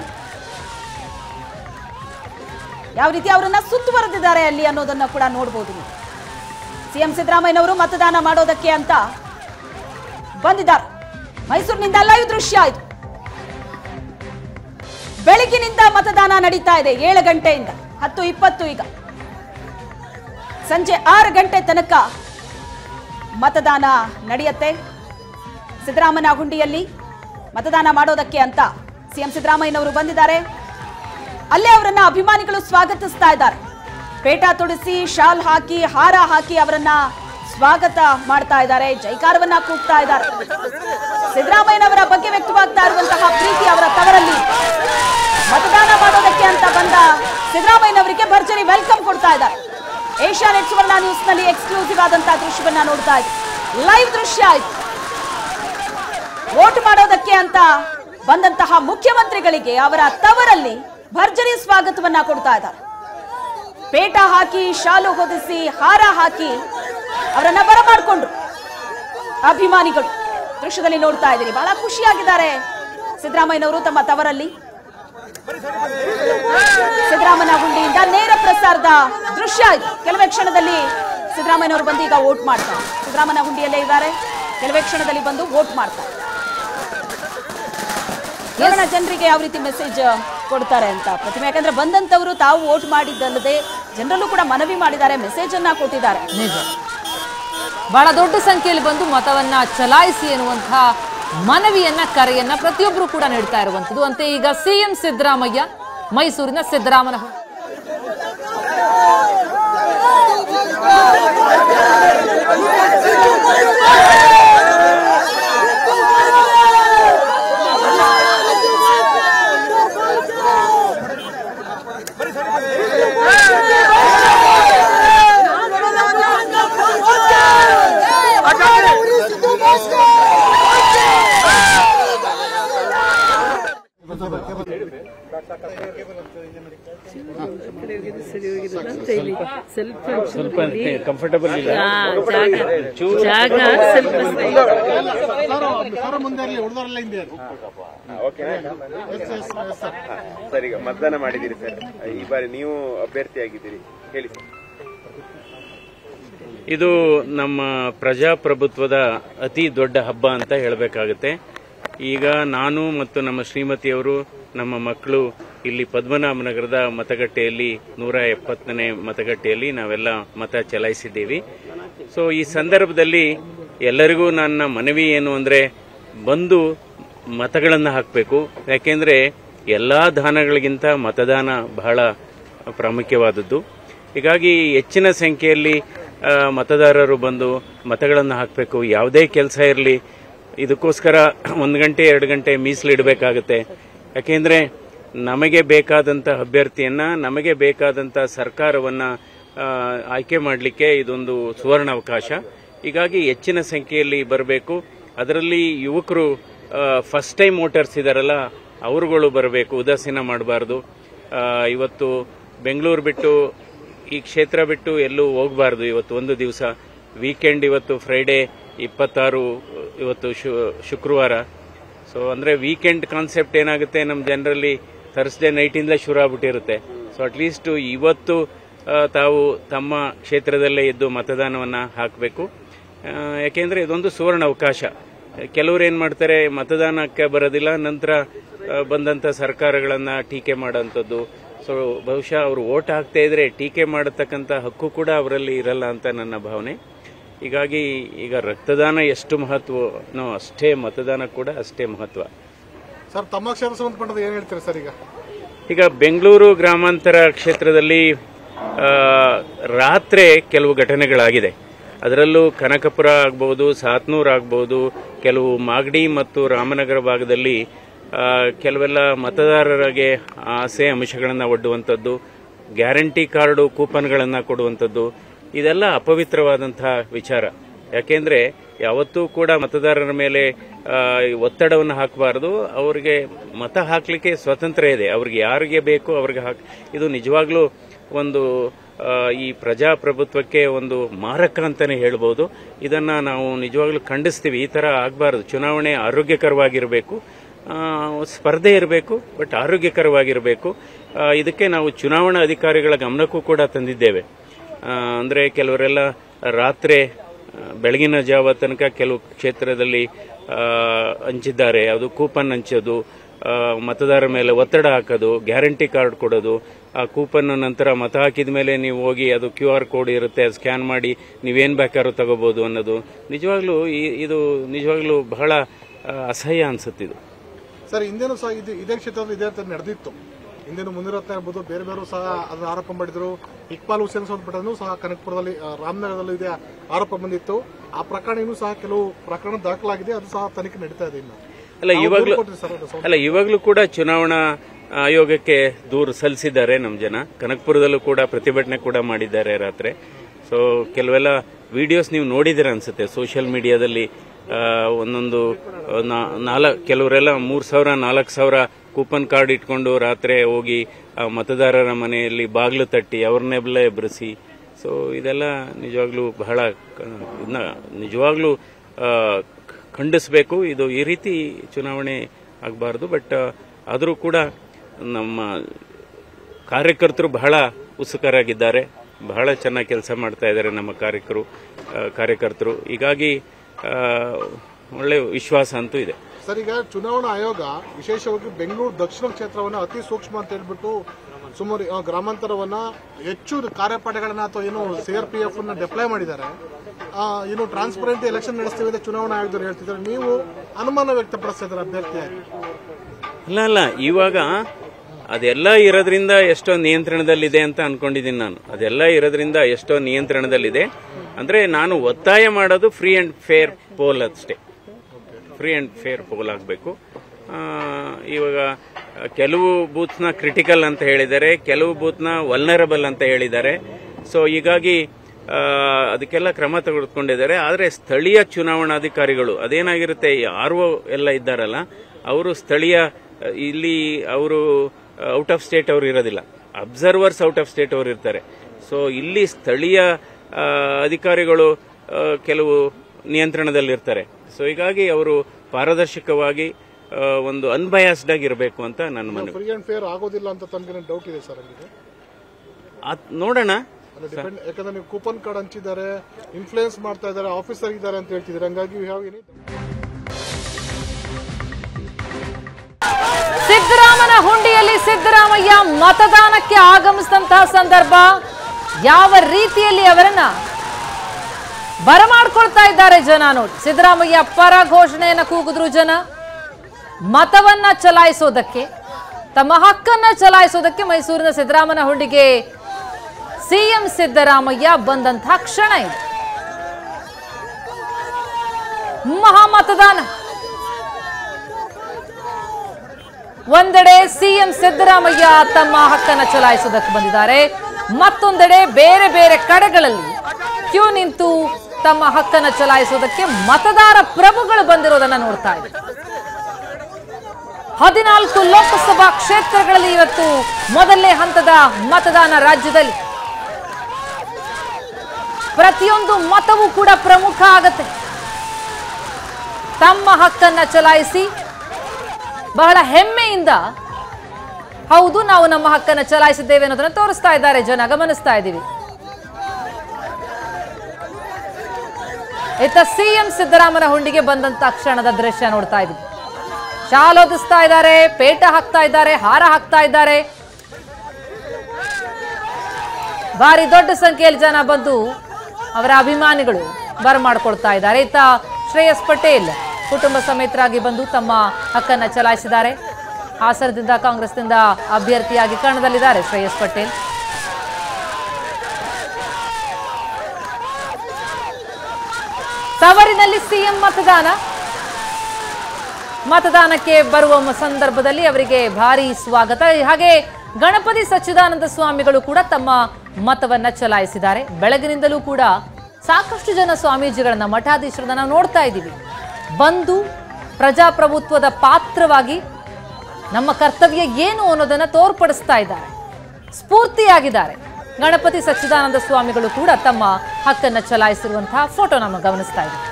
ಯಾವ ರೀತಿ ಅವರನ್ನ ಸುತ್ತುವರೆದಿದ್ದಾರೆ ಅಲ್ಲಿ ಅನ್ನೋದನ್ನ ಕೂಡ ನೋಡಬಹುದು ನೀವು ಸಿಎಂ ಸಿದ್ದರಾಮಯ್ಯನವರು ಮತದಾನ ಮಾಡೋದಕ್ಕೆ ಅಂತ ಬಂದಿದ್ದಾರೆ ಮೈಸೂರಿನಿಂದ ಲೈವ್ ದೃಶ್ಯ ಇದು ಬೆಳಗಿನಿಂದ ಮತದಾನ ನಡೀತಾ ಇದೆ ಏಳು ಗಂಟೆಯಿಂದ ಹತ್ತು ಇಪ್ಪತ್ತು ಈಗ ಸಂಜೆ ಆರು ಗಂಟೆ ತನಕ ಮತದಾನ ನಡೆಯುತ್ತೆ ಸಿದ್ದರಾಮಯ್ಯ ಗುಂಡಿಯಲ್ಲಿ ಮತದಾನ ಮಾಡೋದಕ್ಕೆ ಅಂತ ಸಿಎಂ ಸಿದ್ದರಾಮಯ್ಯನವರು ಬಂದಿದ್ದಾರೆ ಅಲ್ಲೇ ಅವರನ್ನ ಅಭಿಮಾನಿಗಳು ಸ್ವಾಗತಿಸ್ತಾ ಇದ್ದಾರೆ ಪೇಟ ತೊಡಿಸಿ ಶಾಲ್ ಹಾಕಿ ಹಾರ ಹಾಕಿ ಅವರನ್ನ ಸ್ವಾಗತ ಮಾಡ್ತಾ ಇದ್ದಾರೆ ಜೈಕಾರವನ್ನ ಕೂಗ್ತಾ ಇದ್ದಾರೆ ಸಿದ್ದರಾಮಯ್ಯನವರ ಬಗ್ಗೆ ವ್ಯಕ್ತವಾಗ್ತಾ ಇರುವಂತಹ ಪ್ರೀತಿ ಅವರ ತವರಲ್ಲಿ ಮತದಾನ ಮಾಡೋದಕ್ಕೆ ಅಂತ ಬಂದ ಸಿದ್ದರಾಮಯ್ಯನವರಿಗೆ ಭರ್ಜರಿ ವೆಲ್ಕಮ್ ಕೊಡ್ತಾ ಇದ್ದಾರೆ ಏಷ್ಯಾನೆಟ್ ಸುವರ್ಣ ನ್ಯೂಸ್ ನಲ್ಲಿ ಎಕ್ಸ್ಕ್ಲೂಸಿವ್ ಆದಂತಹ ದೃಶ್ಯವನ್ನ ನೋಡ್ತಾ ಇದ್ವಿ ಲೈವ್ ದೃಶ್ಯ ಆಯ್ತು ವೋಟ್ ಮಾಡೋದಕ್ಕೆ ಅಂತ ಬಂದಂತಹ ಮುಖ್ಯಮಂತ್ರಿಗಳಿಗೆ ಅವರ ತವರಲ್ಲಿ ಭರ್ಜರಿ ಸ್ವಾಗತವನ್ನ ಕೊಡ್ತಾ ಇದ್ದಾರೆ ಪೇಟ ಹಾಕಿ ಶಾಲು ಹೊದಿಸಿ ಹಾರ ಹಾಕಿ ಅವರನ್ನ ಬರಮಾಡ್ಕೊಂಡ್ರು ಅಭಿಮಾನಿಗಳು ದೃಶ್ಯದಲ್ಲಿ ನೋಡ್ತಾ ಇದ್ದೀರಿ ಬಹಳ ಖುಷಿಯಾಗಿದ್ದಾರೆ ಸಿದ್ದರಾಮಯ್ಯನವರು ತಮ್ಮ ತವರಲ್ಲಿ ಸಿದ್ದರಾಮಯ್ಯ ಹುಂಡಿಯಿಂದ ನೇರ ಪ್ರಸಾರದ ದೃಶ್ಯ ಇದು ಕೆಲವೇ ಕ್ಷಣದಲ್ಲಿ ಸಿದ್ದರಾಮಯ್ಯನವರು ಬಂದು ಈಗ ವೋಟ್ ಮಾಡ್ತಾರೆ ಸಿದ್ದರಾಮಯ್ಯ ಹುಂಡಿಯಲ್ಲೇ ಇದ್ದಾರೆ ಕೆಲವೇ ಕ್ಷಣದಲ್ಲಿ ಬಂದು ವೋಟ್ ಮಾಡ್ತಾರೆ ನೋಡೋಣ ಜನರಿಗೆ ಯಾವ ರೀತಿ ಮೆಸೇಜ್ ಕೊಡ್ತಾರೆ ಅಂತ ಪ್ರತಿಮೆ ಯಾಕಂದ್ರೆ ಬಂದಂತವರು ತಾವು ವೋಟ್ ಮಾಡಿದ್ದಲ್ಲದೆ ಜನರಲ್ಲೂ ಕೂಡ ಮನವಿ ಮಾಡಿದ್ದಾರೆ ಮೆಸೇಜ್ ಅನ್ನ ಕೊಟ್ಟಿದ್ದಾರೆ ನಿಜ ಬಹಳ ದೊಡ್ಡ ಸಂಖ್ಯೆಯಲ್ಲಿ ಬಂದು ಮತವನ್ನ ಚಲಾಯಿಸಿ ಎನ್ನುವಂತಹ ಮನವಿಯನ್ನ ಕರೆಯನ್ನ ಪ್ರತಿಯೊಬ್ಬರು ಕೂಡ ನೀಡ್ತಾ ಇರುವಂತದ್ದು ಅಂತೆ ಈಗ ಸಿಎಂ ಸಿದ್ದರಾಮಯ್ಯ ಮೈಸೂರಿನ ಸಿದ್ದರಾಮನ ಸ್ವಲ್ಪ ಕಂಫರ್ಟಬಲ್ ಇಲ್ಲ ಜಾಗ ಸ್ವಲ್ಪ ಸರ್ ಈಗ ಮತದಾನ ಮಾಡಿದ್ದೀರಿ ಸರ್ ಈ ಬಾರಿ ನೀವು ಅಭ್ಯರ್ಥಿಯಾಗಿದ್ದೀರಿ ಹೇಳಿ ಸರ್ ಇದು ನಮ್ಮ ಪ್ರಜಾಪ್ರಭುತ್ವದ ಅತಿ ದೊಡ್ಡ ಹಬ್ಬ ಅಂತ ಹೇಳಬೇಕಾಗುತ್ತೆ ಈಗ ನಾನು ಮತ್ತು ನಮ್ಮ ಶ್ರೀಮತಿಯವರು ನಮ್ಮ ಮಕ್ಕಳು ಇಲ್ಲಿ ಪದ್ಮನಾಭನಗರದ ಮತಗಟ್ಟೆಯಲ್ಲಿ ನೂರ ಎಪ್ಪತ್ತನೇ ಮತಗಟ್ಟೆಯಲ್ಲಿ ನಾವೆಲ್ಲ ಮತ ಚಲಾಯಿಸಿದ್ದೀವಿ ಸೊ ಈ ಸಂದರ್ಭದಲ್ಲಿ ಎಲ್ಲರಿಗೂ ನನ್ನ ಮನವಿ ಏನು ಅಂದರೆ ಬಂದು ಮತಗಳನ್ನು ಹಾಕಬೇಕು ಯಾಕೆಂದರೆ ಎಲ್ಲ ದಾನಗಳಿಗಿಂತ ಮತದಾನ ಬಹಳ ಪ್ರಾಮುಖ್ಯವಾದದ್ದು ಹೀಗಾಗಿ ಹೆಚ್ಚಿನ ಸಂಖ್ಯೆಯಲ್ಲಿ ಆ, ಮತದಾರರು ಬಂದು ಮತಗಳನ್ನು ಹಾಕಬೇಕು ಯಾವುದೇ ಕೆಲಸ ಇರಲಿ ಇದಕ್ಕೋಸ್ಕರ ಒಂದು ಗಂಟೆ ಎರಡು ಗಂಟೆ ಮೀಸಲಿಡಬೇಕಾಗತ್ತೆ ಯಾಕೆಂದರೆ ನಮಗೆ ಬೇಕಾದಂಥ ಅಭ್ಯರ್ಥಿಯನ್ನ ನಮಗೆ ಬೇಕಾದಂಥ ಸರ್ಕಾರವನ್ನು ಆಯ್ಕೆ ಮಾಡಲಿಕ್ಕೆ ಇದೊಂದು ಸುವರ್ಣ ಅವಕಾಶ ಹೀಗಾಗಿ ಹೆಚ್ಚಿನ ಸಂಖ್ಯೆಯಲ್ಲಿ ಬರಬೇಕು ಅದರಲ್ಲಿ ಯುವಕರು ಫಸ್ಟ್ ಟೈಮ್ ವೋಟರ್ಸ್ ಇದಾರಲ್ಲ ಅವರುಗಳು ಬರಬೇಕು ಉದಾಸೀನ ಮಾಡಬಾರ್ದು ಇವತ್ತು ಬೆಂಗಳೂರು ಬಿಟ್ಟು ಈ ಕ್ಷೇತ್ರ ಬಿಟ್ಟು ಎಲ್ಲೂ ಹೋಗಬಾರ್ದು ಇವತ್ತು ಒಂದು ದಿವಸ ವೀಕೆಂಡ್ ಇವತ್ತು ಫ್ರೈಡೇ ಇಪ್ಪತ್ತಾರು ಇವತ್ತು ಶು- ಶುಕ್ರವಾರ ಸೊ ಅಂದರೆ ವೀಕೆಂಡ್ ಕಾನ್ಸೆಪ್ಟ್ ಏನಾಗುತ್ತೆ ನಮ್ಮ ಜನರಲ್ಲಿ ಥರ್ಸ್ಡೇ ನೈಟಿಂದಲೇ ಶುರು ಆಗ್ಬಿಟ್ಟಿರುತ್ತೆ ಸೊ ಅಟ್ಲೀಸ್ಟ್ ಇವತ್ತು ಆ, ತಾವು ತಮ್ಮ ಕ್ಷೇತ್ರದಲ್ಲೇ ಇದ್ದು ಮತದಾನವನ್ನು ಹಾಕಬೇಕು ಯಾಕೆಂದರೆ ಇದೊಂದು ಸುವರ್ಣ ಅವಕಾಶ ಕೆಲವರು ಏನು ಮಾಡ್ತಾರೆ ಮತದಾನಕ್ಕೆ ಬರೋದಿಲ್ಲ ನಂತರ ಆ, ಬಂದಂಥ ಸರ್ಕಾರಗಳನ್ನು ಟೀಕೆ ಮಾಡೋಂಥದ್ದು ಸೊ ಬಹುಶಃ ಅವರು ಓಟ್ ಹಾಕ್ತಾ ಇದ್ರೆ ಟೀಕೆ ಮಾಡತಕ್ಕಂಥ ಹಕ್ಕು ಕೂಡ ಅವರಲ್ಲಿ ಇರಲ್ಲ ಅಂತ ನನ್ನ ಭಾವನೆ ಹೀಗಾಗಿ ಈಗ ರಕ್ತದಾನ ಎಷ್ಟು ಮಹತ್ವನೋ ಅಷ್ಟೇ ಮತದಾನ ಕೂಡ ಅಷ್ಟೇ ಮಹತ್ವ ಸರ್ ತಮ್ಮ ಕ್ಷೇತ್ರ ಸಂಬಂಧಪಟ್ಟದ್ದು ಏನ್ ಹೇಳ್ತೀರಾ ಸರ್ ಈಗ ಈಗ ಬೆಂಗಳೂರು ಗ್ರಾಮಾಂತರ ಕ್ಷೇತ್ರದಲ್ಲಿ ಆ, ರಾತ್ರಿ ಕೆಲವು ಘಟನೆಗಳಾಗಿದೆ ಅದರಲ್ಲೂ ಕನಕಪುರ ಆಗ್ಬೋದು ಸಾತ್ನೂರ್ ಆಗ್ಬೋದು ಕೆಲವು ಮಾಗಡಿ ಮತ್ತು ರಾಮನಗರ ಭಾಗದಲ್ಲಿ ಆ, ಕೆಲವೆಲ್ಲ ಮತದಾರರಿಗೆ ಆಸೆ ಅಂಶಗಳನ್ನು ಒಡ್ಡುವಂಥದ್ದು ಗ್ಯಾರಂಟಿ ಕಾರ್ಡು ಕೂಪನ್ಗಳನ್ನು ಕೊಡುವಂಥದ್ದು ಇದೆಲ್ಲ ಅಪವಿತ್ರವಾದಂತಹ ವಿಚಾರ ಯಾಕೆಂದ್ರೆ ಯಾವತ್ತೂ ಕೂಡ ಮತದಾರರ ಮೇಲೆ ಆ, ಒತ್ತಡವನ್ನು ಹಾಕಬಾರದು ಅವರಿಗೆ ಮತ ಹಾಕಲಿಕ್ಕೆ ಸ್ವತಂತ್ರ ಇದೆ ಅವ್ರಿಗೆ ಯಾರಿಗೆ ಬೇಕು ಅವ್ರಿಗೆ ಹಾಕ್ ಇದು ನಿಜವಾಗ್ಲೂ ಒಂದು ಆ, ಈ ಪ್ರಜಾಪ್ರಭುತ್ವಕ್ಕೆ ಒಂದು ಮಾರಕ ಅಂತಾನೆ ಹೇಳ್ಬೋದು ಇದನ್ನ ನಾವು ನಿಜವಾಗ್ಲೂ ಖಂಡಿಸ್ತೀವಿ ಈ ತರ ಆಗಬಾರದು ಚುನಾವಣೆ ಆರೋಗ್ಯಕರವಾಗಿರಬೇಕು ಆ, ಸ್ಪರ್ಧೆ ಇರಬೇಕು ಬಟ್ ಆರೋಗ್ಯಕರವಾಗಿರಬೇಕು ಆ, ಇದಕ್ಕೆ ನಾವು ಚುನಾವಣಾ ಅಧಿಕಾರಿಗಳ ಗಮನಕ್ಕೂ ಕೂಡ ತಂದಿದ್ದೇವೆ ಆ, ಅಂದ್ರೆ ಕೆಲವರೆಲ್ಲ ರಾತ್ರಿ ಆ, ಬೆಳಗಿನ ಜಾವ ತನಕ ಕೆಲವು ಕ್ಷೇತ್ರದಲ್ಲಿ ಆ, ಹಂಚಿದ್ದಾರೆ ಅದು ಕೂಪನ್ ಹಂಚೋದು ಆ, ಮತದಾರರ ಮೇಲೆ ಒತ್ತಡ ಹಾಕೋದು ಗ್ಯಾರಂಟಿ ಕಾರ್ಡ್ ಕೊಡೋದು ಆ ಕೂಪನ್ ನಂತರ ಮತ ಹಾಕಿದ ಮೇಲೆ ನೀವು ಹೋಗಿ ಅದು ಕ್ಯೂ ಆರ್ ಕೋಡ್ ಇರುತ್ತೆ ಸ್ಕ್ಯಾನ್ ಮಾಡಿ ನೀವೇನ್ ಬೇಕಾದ್ರೂ ತಗೋಬಹುದು ಅನ್ನೋದು ನಿಜವಾಗ್ಲೂ ಈ- ಇದು ನಿಜವಾಗ್ಲೂ ಬಹಳ ಆ, ಅಸಹ್ಯ ಅನ್ಸುತ್ತಿದು ಸರ್ ಹಿಂದೆನೂ ಸಹ ಇದು ಇದೇ ಕ್ಷೇತ್ರದಲ್ಲಿ ಇದೇ ತರ ನಡೆದಿತ್ತು ಹಿಂದಿನ ಮುನಿರತ್ನ ಇರ್ಬೋದು ಬೇರೆ ಬೇರೆ ಸಹ ಅದನ್ನ ಆರೋಪ ಮಾಡಿದ್ರು ಇಕ್ಬಾಲ್ ಹುಸೇನ್ ಸಂಬಂಧಪಟ್ಟನು ಸಹ ಕನಕಪುರದಲ್ಲಿ ಆ, ರಾಮನಗರದಲ್ಲೂ ಇದೆ ಆರೋಪ ಬಂದಿತ್ತು ಆ ಪ್ರಕರಣ ಇನ್ನೂ ಸಹ ಕೆಲವು ಪ್ರಕರಣ ದಾಖಲಾಗಿದೆ ಅದು ಸಹ ತನಿಖೆ ನಡೀತಾ ಇದೆ ಇನ್ನು ಅಲ್ಲ ನಾವು ಇವಾಗ್ಲೂ ದೂರು ಕೊಟ್ಟಿದ್ದೀವಿ ಸರ್ ಅದು ಸಂಬಂಧ- ಅಲ್ಲ ಇವಾಗ್ಲೂ ಕೂಡ ಚುನಾವಣಾ ಆಯೋಗಕ್ಕೆ ದೂರು ಸಲ್ಲಿಸಿದ್ದಾರೆ ನಮ್ಮ ಜನ ಕನಕಪುರದಲ್ಲೂ ಕೂಡ ಪ್ರತಿಭಟನೆ ಕೂಡ ಮಾಡಿದ್ದಾರೆ ರಾತ್ರಿ ಸೊ ಕೆಲವೆಲ್ಲ ವಿಡಿಯೋಸ್ ನೀವು ನೋಡಿದಿರ ಅನ್ಸುತ್ತೆ ಸೋಷಿಯಲ್ ಮೀಡಿಯಾದಲ್ಲಿ ಆ, ಒಂದೊಂದು ನಾಲ್ಕು ಕೆಲವರೆಲ್ಲ ಮೂರು ಸಾವಿರ ನಾಲ್ಕು ಸಾವಿರ ಕೂಪನ್ ಕಾರ್ಡ್ ಇಟ್ಕೊಂಡು ರಾತ್ರಿ ಹೋಗಿ ಆ ಮತದಾರರ ಮನೆಯಲ್ಲಿ ಬಾಗಿಲು ತಟ್ಟಿ ಅವ್ರನ್ನೆಲ್ಲ ಎಬ್ಬರಿಸಿ ಸೊ ಇದೆಲ್ಲ ನಿಜವಾಗ್ಲೂ ಬಹಳ ಕ- ಇದ್ನ ನಿಜವಾಗ್ಲೂ ಆ, ಖಂಡಿಸಬೇಕು ಇದು ಈ ರೀತಿ ಚುನಾವಣೆ ಆಗಬಾರ್ದು ಬಟ್ ಆದರೂ ಕೂಡ ನಮ್ಮ ಕಾರ್ಯಕರ್ತರು ಬಹಳ ಉತ್ಸುಕರಾಗಿದ್ದಾರೆ ಬಹಳ ಚೆನ್ನಾಗಿ ಕೆಲಸ ಮಾಡ್ತಾ ಇದ್ದಾರೆ ನಮ್ಮ ಕಾರ್ಯಕರು ಆ, ಕಾರ್ಯಕರ್ತರು ಹೀಗಾಗಿ ಆ, ಒಳ್ಳೆ ವಿಶ್ವಾಸ ಅಂತೂ ಇದೆ ಸರ್ ಈಗ ಚುನಾವಣಾ ಆಯೋಗ ವಿಶೇಷವಾಗಿ ಬೆಂಗಳೂರು ದಕ್ಷಿಣ ಕ್ಷೇತ್ರವನ್ನ ಅತಿ ಸೂಕ್ಷ್ಮ ಅಂತ ಹೇಳ್ಬಿಟ್ಟು ಸುಮಾರು ಆ, ಗ್ರಾಮಾಂತರವನ್ನ ಹೆಚ್ಚು ಕಾರ್ಯಪಡೆಗಳನ್ನ ಅಥವಾ ಏನು ಸಿಆರ್ಪಿಎಫ್ ಅನ್ನ ಡೆಪ್ಲೈ ಮಾಡಿದ್ದಾರೆ ಆ, ಏನು ಟ್ರಾನ್ಸ್ಪರೆಂಟ್ ಎಲೆಕ್ಷನ್ ನಡೆಸ್ತೀವಿ ಅಂತ ಚುನಾವಣಾ ಆಯೋಗದವ್ರು ಹೇಳ್ತಿದ್ದಾರೆ ನೀವು ಅನುಮಾನ ವ್ಯಕ್ತಪಡಿಸ್ತಾ ಇದ್ದಾರೆ ಅಭ್ಯರ್ಥಿಯಾಗಿ ಅಲ್ಲ ಅಲ್ಲ ಇವಾಗ ಅದೆಲ್ಲ ಇರೋದ್ರಿಂದ ಎಷ್ಟೋ ನಿಯಂತ್ರಣದಲ್ಲಿದೆ ಅಂತ ಅನ್ಕೊಂಡಿದ್ದೀನಿ ನಾನು ಅದೆಲ್ಲ ಇರೋದ್ರಿಂದ ಎಷ್ಟೋ ನಿಯಂತ್ರಣದಲ್ಲಿದೆ ಅಂದ್ರೆ ನಾನು ಒತ್ತಾಯ ಮಾಡೋದು ಫ್ರೀ ಅಂಡ್ ಫೇರ್ ಪೋಲ್ ಅಷ್ಟೇ ಫ್ರೀ ಅಂಡ್ ಫೇರ್ ಪೋಲ್ ಆಗಬೇಕು ಇವಾಗ ಆ, ಕೆಲವು ಬೂತ್ನ ಕ್ರಿಟಿಕಲ್ ಅಂತ ಹೇಳಿದ್ದಾರೆ ಕೆಲವು ಬೂತ್ನ ವಲ್ನರಬಲ್ ಅಂತ ಹೇಳಿದ್ದಾರೆ ಸೊ ಹೀಗಾಗಿ ಆ, ಅದಕ್ಕೆಲ್ಲ ಕ್ರಮ ತೆಗೆದುಕೊಂಡಿದ್ದಾರೆ ಆದರೆ ಸ್ಥಳೀಯ ಚುನಾವಣಾಧಿಕಾರಿಗಳು ಅದೇನಾಗಿರುತ್ತೆ ಆರ್ ಒ ಎಲ್ಲ ಇದ್ದಾರಲ್ಲ ಅವರು ಸ್ಥಳೀಯ ಆ, ಇಲ್ಲಿ ಅವರು ಔಟ್ ಆಫ್ ಸ್ಟೇಟ್ ಅವರು ಇರೋದಿಲ್ಲ ಅಬ್ಸರ್ವರ್ಸ್ ಔಟ್ ಆಫ್ ಸ್ಟೇಟ್ ಅವರು ಇರ್ತಾರೆ ಸೊ ಇಲ್ಲಿ ಸ್ಥಳೀಯ ಆ, ಅಧಿಕಾರಿಗಳು ಆ, ಕೆಲವು ನಿಯಂತ್ರಣದಲ್ಲಿರ್ತಾರೆ ಸೊ ಹೀಗಾಗಿ ಅವರು ಪಾರದರ್ಶಕವಾಗಿ ಆ, ಒಂದು ಅನ್ಬಯಾಸ್ಡ್ ಆಗಿರಬೇಕು ಅಂತ ನನ್ನ ಮನವಿ ಫ್ರೀ ಅಂಡ್ ಫೇರ್ ಆಗೋದಿಲ್ಲ ಅಂತ ತನಗೆ ಡೌಟ್ ಇದೆ ಸರ್ ಹಂಗಿದೆ ಅದ್ ನೋಡೋಣ ಅಲ್ಲ ಡಿಪೆಂಡ್ ಯಾಕಂದ್ರೆ ನೀವು ಕೂಪನ್ ಕಾರ್ಡ್ ಹಂಚಿದ್ದಾರೆ ಇನ್ಫ್ಲೂಯೆನ್ಸ್ ಮಾಡ್ತಾ ಇದ್ದಾರೆ ಆಫೀಸರ್ ಇದ್ದಾರೆ ಅಂತ ಹೇಳ್ತಿದ್ದಾರೆ ಹಂಗಾಗಿ ಯು ಹ್ಯಾವ್ ಎನಿ ಸಿದ್ದರಾಮನ ಹುಂಡಿಯಲ್ಲಿ ಸಿದ್ದರಾಮಯ್ಯ ಮತದಾನಕ್ಕೆ ಆಗಮಿಸಿದಂತಹ ಸಂದರ್ಭ ಯಾವ ರೀತಿಯಲ್ಲಿ ಅವರನ್ನ ಬರಮಾಡ್ಕೊಳ್ತಾ ಇದ್ದಾರೆ ಜನ ನೋಡಿ ಸಿದ್ದರಾಮಯ್ಯ ಪರ ಘೋಷಣೆಯನ್ನ ಕೂಗಿದ್ರು ಜನ ಮತವನ್ನ ಚಲಾಯಿಸೋದಕ್ಕೆ ತಮ್ಮ ಹಕ್ಕನ್ನ ಚಲಾಯಿಸೋದಕ್ಕೆ ಮೈಸೂರಿನ ಸಿದ್ದರಾಮನ ಹುಂಡಿಗೆ ಸಿಎಂ ಸಿದ್ದರಾಮಯ್ಯ ಬಂದಂತಹ ಕ್ಷಣ ಇದು ಮಹಾಮತದಾನ ಒಂದೆಡೆ ಸಿಎಂ ಸಿದ್ದರಾಮಯ್ಯ ತಮ್ಮ ಹಕ್ಕನ್ನ ಚಲಾಯಿಸೋದಕ್ಕೆ ಬಂದಿದ್ದಾರೆ ಮತ್ತೊಂದೆಡೆ ಬೇರೆ ಬೇರೆ ಕಡೆಗಳಲ್ಲಿ ಕ್ಯೂ ನಿಂತು ತಮ್ಮ ಹಕ್ಕನ್ನ ಚಲಾಯಿಸೋದಕ್ಕೆ ಮತದಾರ ಪ್ರಭುಗಳು ಬಂದಿರೋದನ್ನ ನೋಡ್ತಾ ಇದ್ದೀವಿ ಹದಿನಾಲ್ಕು ಲೋಕಸಭಾ ಕ್ಷೇತ್ರಗಳಲ್ಲಿ ಇವತ್ತು ಮೊದಲನೇ ಹಂತದ ಮತದಾನ ರಾಜ್ಯದಲ್ಲಿ ಪ್ರತಿಯೊಂದು ಮತವೂ ಕೂಡ ಪ್ರಮುಖ ಆಗತ್ತೆ ತಮ್ಮ ಹಕ್ಕನ್ನ ಚಲಾಯಿಸಿ ಬಹಳ ಹೆಮ್ಮೆಯಿಂದ ಹೌದು ನಾವು ನಮ್ಮ ಹಕ್ಕನ್ನು ಚಲಾಯಿಸಿದ್ದೇವೆ ಅನ್ನೋದನ್ನ ತೋರಿಸ್ತಾ ಇದ್ದಾರೆ ಜನ ಗಮನಿಸ್ತಾ ಇದ್ದೀವಿ ಇತ್ತ ಸಿಎಂ ಸಿದ್ದರಾಮನ ಹುಂಡಿಗೆ ಬಂದಂತ ಕ್ಷಣದ ದೃಶ್ಯ ನೋಡ್ತಾ ಇದ್ದೀವಿ ಶಾಲೋದಿಸ್ತಾ ಇದ್ದಾರೆ ಪೇಟ ಹಾಕ್ತಾ ಇದ್ದಾರೆ ಹಾರ ಹಾಕ್ತಾ ಇದ್ದಾರೆ ಭಾರಿ ದೊಡ್ಡ ಸಂಖ್ಯೆಯಲ್ಲಿ ಜನ ಬಂದು ಅವರ ಅಭಿಮಾನಿಗಳು ಬರಮಾಡ್ಕೊಳ್ತಾ ಇದ್ದಾರೆ ಇತ್ತ ಶ್ರೇಯಸ್ ಪಟೇಲ್ ಕುಟುಂಬ ಸಮೇತರಾಗಿ ಬಂದು ತಮ್ಮ ಹಕ್ಕನ್ನ ಚಲಾಯಿಸಿದ್ದಾರೆ ಹಾಸನದಿಂದ ಕಾಂಗ್ರೆಸ್ನಿಂದ ಅಭ್ಯರ್ಥಿಯಾಗಿ ಕಣದಲ್ಲಿದ್ದಾರೆ ಶ್ರೇಯಸ್ ಪಟೇಲ್ ತವರಿನಲ್ಲಿ ಸಿಎಂ ಮತದಾನ ಮತದಾನಕ್ಕೆ ಬರುವ ಮ- ಸಂದರ್ಭದಲ್ಲಿ ಅವರಿಗೆ ಭಾರಿ ಸ್ವಾಗತ ಹಾಗೆ ಗಣಪತಿ ಸಚ್ಚಿದಾನಂದ ಸ್ವಾಮಿಗಳು ಕೂಡ ತಮ್ಮ ಮತವನ್ನ ಚಲಾಯಿಸಿದ್ದಾರೆ ಬೆಳಗಿನಿಂದಲೂ ಕೂಡ ಸಾಕಷ್ಟು ಜನ ಸ್ವಾಮೀಜಿಗಳನ್ನ ಮಠಾಧೀಶರನ್ನ ನಾವು ನೋಡ್ತಾ ಇದ್ದೀವಿ ಬಂದು ಪ್ರಜಾಪ್ರಭುತ್ವದ ಪಾತ್ರವಾಗಿ ನಮ್ಮ ಕರ್ತವ್ಯ ಏನು ಅನ್ನೋದನ್ನ ತೋರ್ಪಡಿಸ್ತಾ ಇದ್ದಾರೆ ಸ್ಫೂರ್ತಿಯಾಗಿದ್ದಾರೆ ಗಣಪತಿ ಸಚ್ಚಿದಾನಂದ ಸ್ವಾಮಿಗಳು ಕೂಡ ತಮ್ಮ ಹಕ್ಕನ್ನ ಚಲಾಯಿಸಿರುವಂತಹ ಫೋಟೋ ನಾವು ಗಮನಿಸ್ತಾ ಇದ್ದೀವಿ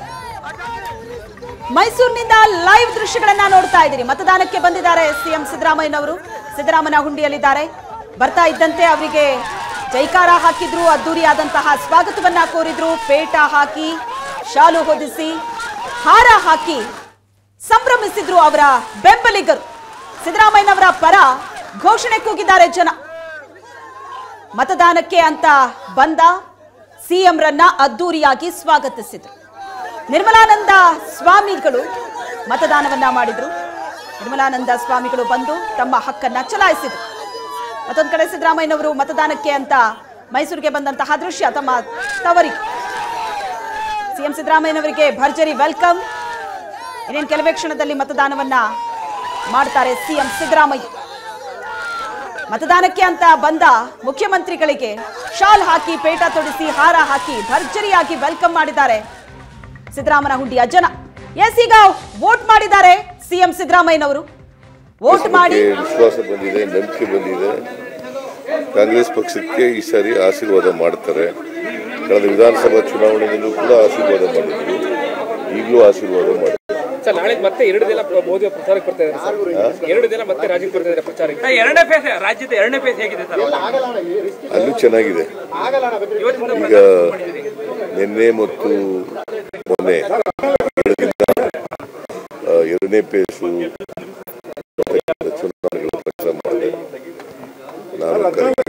ಮೈಸೂರಿನಿಂದ ಲೈವ್ ದೃಶ್ಯಗಳನ್ನ ನೋಡ್ತಾ ಇದ್ದೀರಿ ಮತದಾನಕ್ಕೆ ಬಂದಿದ್ದಾರೆ ಸಿಎಂ ಸಿದ್ದರಾಮಯ್ಯನವರು ಸಿದ್ದರಾಮಯ್ಯ ಹುಂಡಿಯಲ್ಲಿದ್ದಾರೆ ಬರ್ತಾ ಇದ್ದಂತೆ ಅವರಿಗೆ ಜೈಕಾರ ಹಾಕಿದ್ರು ಅದ್ದೂರಿಯಾದಂತಹ ಸ್ವಾಗತವನ್ನ ಕೋರಿದ್ರು ಪೇಟ ಹಾಕಿ ಶಾಲು ಹೊದಿಸಿ ಹಾರ ಹಾಕಿ ಸಂಭ್ರಮಿಸಿದ್ರು ಅವರ ಬೆಂಬಲಿಗರು ಸಿದ್ದರಾಮಯ್ಯನವರ ಪರ ಘೋಷಣೆ ಕೂಗಿದ್ದಾರೆ ಜನ ಮತದಾನಕ್ಕೆ ಅಂತ ಬಂದ ಸಿಎಂರನ್ನ ಅದ್ದೂರಿಯಾಗಿ ಸ್ವಾಗತಿಸಿದ್ರು ನಿರ್ಮಲಾನಂದ ಸ್ವಾಮಿಗಳು ಮತದಾನವನ್ನ ಮಾಡಿದ್ರು ನಿರ್ಮಲಾನಂದ ಸ್ವಾಮಿಗಳು ಬಂದು ತಮ್ಮ ಹಕ್ಕನ್ನ ಚಲಾಯಿಸಿದರು ಮತ್ತೊಂದು ಕಡೆ ಸಿದ್ದರಾಮಯ್ಯನವರು ಮತದಾನಕ್ಕೆ ಅಂತ ಮೈಸೂರಿಗೆ ಬಂದಂತಹ ದೃಶ್ಯ ತಮ್ಮ ತವರಿಗೆ ಸಿಎಂ ಸಿದ್ದರಾಮಯ್ಯನವರಿಗೆ ಭರ್ಜರಿ ವೆಲ್ಕಮ್ ಇನ್ನೇನು ಕೆಲವೇ ಕ್ಷಣದಲ್ಲಿ ಮತದಾನವನ್ನ ಮಾಡ್ತಾರೆ ಸಿಎಂ ಸಿದ್ದರಾಮಯ್ಯ ಮತದಾನಕ್ಕೆ ಅಂತ ಬಂದ ಮುಖ್ಯಮಂತ್ರಿಗಳಿಗೆ ಶಾಲ್ ಹಾಕಿ ಪೇಟ ತೊಡಿಸಿ ಹಾರ ಹಾಕಿ ಭರ್ಜರಿಯಾಗಿ ವೆಲ್ಕಮ್ ಮಾಡಿದ್ದಾರೆ ಸಿದ್ದರಾಮನ ಹುಂಡಿಯ ಜನ ಎಸ್ ಈಗ ವೋಟ್ ಮಾಡಿದ್ದಾರೆ ಸಿಎಂ ಸಿದ್ದರಾಮಯ್ಯನವರು ವೋಟ್ ಮಾಡಿ ನಮಗೆ ವಿಶ್ವಾಸ ಬಂದಿದೆ ನಂಬಿಕೆ ಬಂದಿದೆ ಕಾಂಗ್ರೆಸ್ ಪಕ್ಷಕ್ಕೆ ಈ ಸಾರಿ ಆಶೀರ್ವಾದ ಮಾಡ್ತಾರೆ ಕಳೆದ ವಿಧಾನಸಭಾ ಚುನಾವಣೆಯಲ್ಲೂ ಕೂಡ ಆಶೀರ್ವಾದ ಮಾಡಿದ್ರು ಈಗಲೂ ಆಶೀರ್ವಾದ ಮಾಡಿ ಸರ್ ನಾಳೆ ಮತ್ತೆ ಎರಡು ದಿನ ಮೋದಿ ಪ್ರಚಾರಕ್ಕೆ ಬರ್ತಾ ಇದ್ದಾರೆ ಸರ್ ಎರಡು ದಿನ ಮತ್ತೆ ರಾಜ್ಯಕ್ಕೆ ಬರ್ತಾ ಇದ್ದಾರೆ ಪ್ರಚಾರಕ್ಕೆ ಎರಡನೇ ಫೇಸ್ ರಾಜ್ಯದ ಎರಡನೇ ಫೇಸ್ ಹೇಗಿದೆ ಸರ್ ಅಲ್ಲೂ ಚೆನ್ನಾಗಿದೆ ಈಗ ನಿನ್ನೆ ಮತ್ತು ಮೊನ್ನೆ ಎರಡು ದಿನ ಆ, ಎರಡನೇ ಪೇಸು ಚುನಾವಣೆಗಳ ಪ್ರಚಾರ ಮಾಡಿದೆ ನಾನು ಕರೆ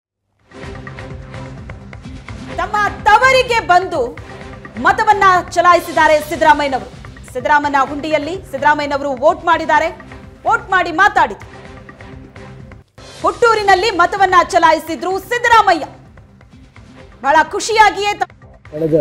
ತಮ್ಮ ತವರಿಗೆ ಬಂದು ಮತವನ್ನ ಚಲಾಯಿಸಿದ್ದಾರೆ ಸಿದ್ದರಾಮಯ್ಯನವರು ಸಿದ್ದರಾಮಯ್ಯನ ಹುಂಡಿಯಲ್ಲಿ ಸಿದ್ದರಾಮಯ್ಯನವರು ವೋಟ್ ಮಾಡಿದ್ದಾರೆ ವೋಟ್ ಮಾಡಿ ಮಾತಾಡಿದ್ರು ಹುಟ್ಟೂರಿನಲ್ಲಿ ಮತವನ್ನ ಚಲಾಯಿಸಿದ್ರು ಸಿದ್ದರಾಮಯ್ಯ ಬಹಳ ಖುಷಿಯಾಗಿಯೇ ತ- ಕಳೆದ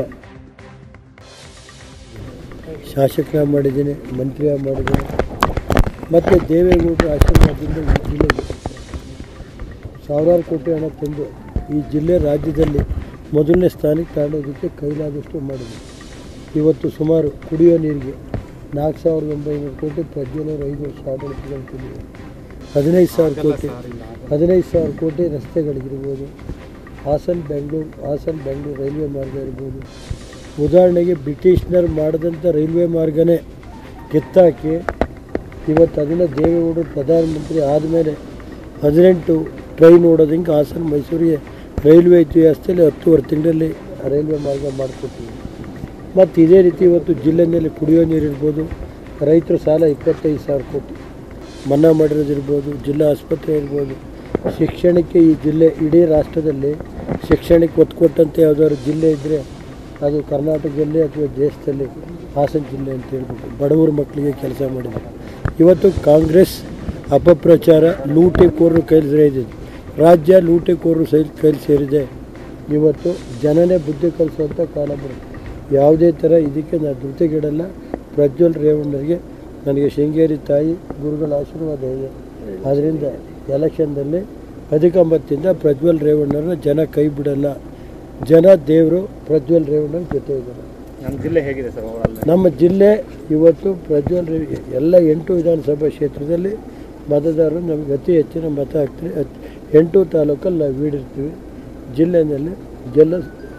ಶಾಸಕರ ಮಾಡಿದ್ದೇನೆ ಮಂತ್ರಿ ಮಾಡಿದ್ದೇನೆ ಮತ್ತು ದೇವೇಗೌಡರ ಆಶೀರ್ವಾದದಿಂದ ಈ ಜಿಲ್ಲೆಗೆ ಸಾವಿರಾರು ಕೋಟಿ ಹಣ ತಂದು ಈ ಜಿಲ್ಲೆ ರಾಜ್ಯದಲ್ಲಿ ಮೊದಲನೇ ಸ್ಥಾನಕ್ಕೆ ತಗೊಳ್ಳೋದಕ್ಕೆ ಕೈಲಾದಷ್ಟು ಮಾಡಿದೆ ಇವತ್ತು ಸುಮಾರು ಕುಡಿಯೋ ನೀರಿಗೆ ನಾಲ್ಕು ಸಾವಿರದ ಒಂಬೈನೂರು ಕೋಟಿ ಪ್ರಜ್ವಲರು ಐದು ವರ್ಷ ಆಡಳಿತಗಳು ತಂದಿದೆ ಹದಿನೈದು ಸಾವಿರ ಕೋಟಿ ಹದಿನೈದು ಸಾವಿರ ಕೋಟಿ ರಸ್ತೆಗಳಿಗಿರ್ಬೋದು ಹಾಸನ್ ಬೆಂಗಳೂರು ಹಾಸನ್ ಬೆಂಗಳೂರು ರೈಲ್ವೆ ಮಾರ್ಗ ಇರ್ಬೋದು ಉದಾಹರಣೆಗೆ ಬ್ರಿಟಿಷ್ನರು ಮಾಡಿದಂಥ ರೈಲ್ವೆ ಮಾರ್ಗನೇ ಕಿತ್ತಾಕಿ ಇವತ್ತು ಅದನ್ನು ದೇವೇಗೌಡರು ಪ್ರಧಾನಮಂತ್ರಿ ಆದಮೇಲೆ ಹದಿನೆಂಟು ಟ್ರೈನ್ ಓಡೋದಂಗೆ ಹಾಸನ ಮೈಸೂರಿಗೆ ರೈಲ್ವೆ ಇತಿಹಾಸದಲ್ಲಿ ಹತ್ತುವರೆ ತಿಂಗಳಲ್ಲಿ ಆ ರೈಲ್ವೆ ಮಾರ್ಗ ಮಾಡಿಕೊಟ್ಟಿದ್ದೀವಿ ಮತ್ತು ಇದೇ ರೀತಿ ಇವತ್ತು ಜಿಲ್ಲೆಯಲ್ಲಿ ಕುಡಿಯೋ ನೀರು ಇರ್ಬೋದು ರೈತರ ಸಾಲ ಇಪ್ಪತ್ತೈದು ಸಾವಿರ ಕೋಟಿ ಮನ್ನಾ ಮಾಡಿರೋದಿರ್ಬೋದು ಜಿಲ್ಲಾ ಆಸ್ಪತ್ರೆ ಇರ್ಬೋದು ಶಿಕ್ಷಣಕ್ಕೆ ಈ ಜಿಲ್ಲೆ ಇಡೀ ರಾಷ್ಟ್ರದಲ್ಲಿ ಶಿಕ್ಷಣಕ್ಕೆ ಒತ್ತು ಕೊಟ್ಟಂತೆ ಯಾವುದಾದ್ರು ಜಿಲ್ಲೆ ಇದ್ದರೆ ಅದು ಕರ್ನಾಟಕದಲ್ಲಿ ಅಥವಾ ದೇಶದಲ್ಲಿ ಹಾಸನ ಜಿಲ್ಲೆ ಅಂತ ಹೇಳ್ಬೇಕು ಬಡವರ ಮಕ್ಕಳಿಗೆ ಕೆಲಸ ಮಾಡಿದೆ ಇವತ್ತು ಕಾಂಗ್ರೆಸ್ ಅಪಪ್ರಚಾರ ಲೂಟಿಕೋರರು ಕೈಲಿ ಸೇರಿದೆ ರಾಜ್ಯ ಲೂಟಿಕೋರರು ಸೈ ಕೈಲಿ ಸೇರಿದೆ ಇವತ್ತು ಜನನೇ ಬುದ್ಧಿ ಕಲಿಸುವಂಥ ಕಾಲ ಬರುತ್ತೆ ಯಾವುದೇ ಥರ ಇದಕ್ಕೆ ನಾನು ಧೃತಿಗೆಡಲ್ಲ ಪ್ರಜ್ವಲ್ ರೇವಣ್ಣರಿಗೆ ನನಗೆ ಶೃಂಗೇರಿ ತಾಯಿ ಗುರುಗಳ ಆಶೀರ್ವಾದ ಇದೆ ಆದ್ದರಿಂದ ಎಲೆಕ್ಷನ್ದಲ್ಲಿ ಅಧಿಕಂಬತ್ತಿಂದ ಪ್ರಜ್ವಲ್ ರೇವಣ್ಣರನ್ನ ಜನ ಕೈ ಬಿಡಲ್ಲ ಜನ ದೇವರು ಪ್ರಜ್ವಲ್ ರೇವಣ್ಣನ ಜೊತೆ ಇದ್ದಾರೆ ನಮ್ಮ ಜಿಲ್ಲೆ ಹೇಗಿದೆ ಸರ್ ಓವರಾಲ್ ನಮ್ಮ ಜಿಲ್ಲೆ ಇವತ್ತು ಪ್ರಜ್ವಲ್ ರೇ ಎಲ್ಲ ಎಂಟು ವಿಧಾನಸಭಾ ಕ್ಷೇತ್ರದಲ್ಲಿ ಮತದಾರರು ನಮಗೆ ಅತಿ ಹೆಚ್ಚಿನ ಮತ ಹಾಕ್ತಾರೆ ಅತ್- ಎಂಟು ತಾಲೂಕಲ್ಲಿ ನಾವು ವೀಡಿರ್ತೀವಿ ಜಿಲ್ಲೆಯಲ್ಲಿ ಗೆಲ್ಲ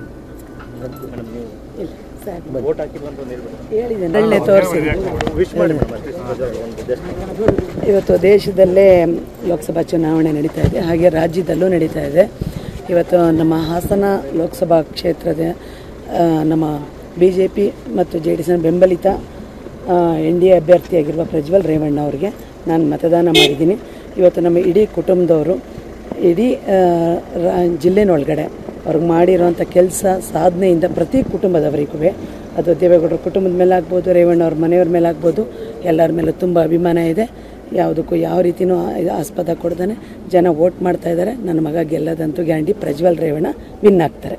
ವೋಟ್ ಹಾಕಿಲ್ಲ ಅಂತ ಒಂದು ಹೇಳ್ಬಿಡಿ ಹೇಳಿದ್ದೇನೆ ತೋರಿಸಿ ವಿಶ್ ಮಾಡಿ ಮೇಡಮ್ ಅಷ್ಟೇ ಒಂದು just ಇವತ್ತು ದೇಶದಲ್ಲೇ ಲೋಕಸಭಾ ಚುನಾವಣೆ ನಡೀತಾ ಇದೆ ಹಾಗೆ ರಾಜ್ಯದಲ್ಲೂ ನಡೀತಾ ಇದೆ ಇವತ್ತು ನಮ್ಮ ಹಾಸನ ಲೋಕಸಭಾ ಕ್ಷೇತ್ರದ ಆ, ನಮ್ಮ ಬಿ ಜೆ ಪಿ ಮತ್ತು ಜೆ ಡಿ ಎಸ್ನ ಬೆಂಬಲಿತ ಎನ್ ಡಿ ಎ ಅಭ್ಯರ್ಥಿಯಾಗಿರುವ ಪ್ರಜ್ವಲ್ ರೇವಣ್ಣ ಅವರಿಗೆ ನಾನು ಮತದಾನ ಮಾಡಿದ್ದೀನಿ ಇವತ್ತು ನಮ್ಮ ಇಡೀ ಕುಟುಂಬದವರು ಇಡೀ ಆ, ರಾ- ಜಿಲ್ಲೆನೊಳಗಡೆ ಅವ್ರಿಗೆ ಮಾಡಿರೋಂಥ ಕೆಲಸ ಸಾಧನೆಯಿಂದ ಪ್ರತಿ ಕುಟುಂಬದವರಿಗೂ ಅದು ದೇವೇಗೌಡರ ಕುಟುಂಬದ ಮೇಲೆ ಆಗ್ಬೋದು ರೇವಣ್ಣ ಅವ್ರ ಮನೆಯವ್ರ ಮೇಲೆ ಆಗ್ಬೋದು ಎಲ್ಲರ ಮೇಲೂ ತುಂಬ ಅಭಿಮಾನ ಇದೆ ಯಾವುದಕ್ಕೂ ಯಾವ ರೀತಿಯೂ ಆ- ಆಸ್ಪದ ಕೊಡ್ದಾನೆ ಜನ ವೋಟ್ ಮಾಡ್ತಾ ಇದ್ದಾರೆ ನನ್ನ ಮಗ ಗೆಲ್ಲದಂತೂ ಗ್ಯಾರಂಟಿ ಪ್ರಜ್ವಲ್ ರೇವಣ್ಣ ವಿನ್ ಆಗ್ತಾರೆ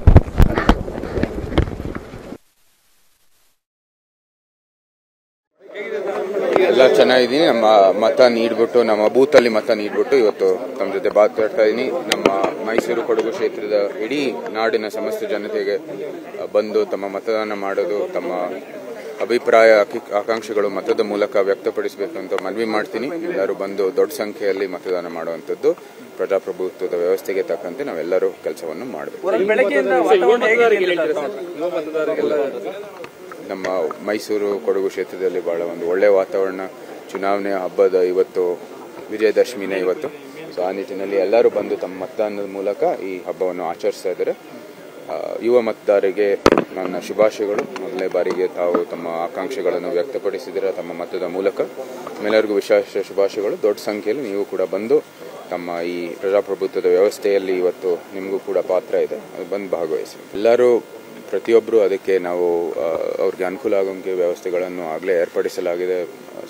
ಎಲ್ಲ ಚೆನ್ನಾಗಿದ್ದೀನಿ ನಮ್ಮ ಮತ ನೀಡ್ಬಿಟ್ಟು ನಮ್ಮ ಬೂತಲ್ಲಿ ಮತ ನೀಡ್ಬಿಟ್ಟು ಇವತ್ತು ತಮ್ಮ ಜೊತೆ ಮಾತಾಡ್ತಾ ಇದ್ದೀನಿ ನಮ್ಮ ಮೈಸೂರು ಕೊಡಗು ಕ್ಷೇತ್ರದ ಇಡೀ ನಾಡಿನ ಸಮಸ್ತ ಜನತೆಗೆ ಆ, ಬಂದು ತಮ್ಮ ಮತದಾನ ಮಾಡೋದು ತಮ್ಮ ಅಭಿಪ್ರಾಯ ಆಕಿ- ಆಕಾಂಕ್ಷೆಗಳು ಮತದ ಮೂಲಕ ವ್ಯಕ್ತಪಡಿಸಬೇಕು ಅಂತ ಮನವಿ ಮಾಡ್ತೀನಿ ಎಲ್ಲರೂ ಬಂದು ದೊಡ್ಡ ಸಂಖ್ಯೆಯಲ್ಲಿ ಮತದಾನ ಮಾಡುವಂಥದ್ದು ಪ್ರಜಾಪ್ರಭುತ್ವದ ವ್ಯವಸ್ಥೆಗೆ ತಕ್ಕಂತೆ ನಾವೆಲ್ಲರೂ ಕೆಲಸವನ್ನು ಮಾಡಬೇಕು ಬೆಳಗ್ಗೆಯಿಂದ ವಾತಾವರಣ ಹೇಗಿದೆ ಸರ್? ಯುವ ಮತದಾರರಿಗೆಲ್ಲ ನಮ್ಮ ಮೈಸೂರು ಕೊಡಗು ಕ್ಷೇತ್ರದಲ್ಲಿ ಬಹಳ ಒಂದು ಒಳ್ಳೆಯ ವಾತಾವರಣ ಚುನಾವಣೆ ಹಬ್ಬದ ಇವತ್ತು ವಿಜಯದಶಮಿನೇ ಇವತ್ತು ಸೊ ಆ ನಿಟ್ಟಿನಲ್ಲಿ ಎಲ್ಲರೂ ಬಂದು ತಮ್ಮ ಮತದಾನದ ಮೂಲಕ ಈ ಹಬ್ಬವನ್ನು ಆಚರಿಸ್ತಾ ಇದ್ದಾರೆ ಆ, ಯುವ ಮತದಾರರಿಗೆ ನನ್ನ ಶುಭಾಶಯಗಳು ಮೊದಲನೇ ಬಾರಿಗೆ ತಾವು ತಮ್ಮ ಆಕಾಂಕ್ಷೆಗಳನ್ನು ವ್ಯಕ್ತಪಡಿಸಿದ್ದೀರ ತಮ್ಮ ಮತದ ಮೂಲಕ ನಿಮ್ಮೆಲ್ಲರಿಗೂ ವಿಶೇಷ ಶುಭಾಶಯಗಳು ದೊಡ್ಡ ಸಂಖ್ಯೆಯಲ್ಲಿ ನೀವು ಕೂಡ ಬಂದು ತಮ್ಮ ಈ ಪ್ರಜಾಪ್ರಭುತ್ವದ ವ್ಯವಸ್ಥೆಯಲ್ಲಿ ಇವತ್ತು ನಿಮಗೂ ಕೂಡ ಪಾತ್ರ ಇದೆ ಅದು ಬಂದು ಭಾಗವಹಿಸಿ ಎಲ್ಲರೂ ಪ್ರತಿಯೊಬ್ಬರು ಅದಕ್ಕೆ ನಾವು ಆ, ಅವ್ರಿಗೆ ಅನುಕೂಲ ಆಗೋಂಗೆ ವ್ಯವಸ್ಥೆಗಳನ್ನು ಆಗಲೇ ಏರ್ಪಡಿಸಲಾಗಿದೆ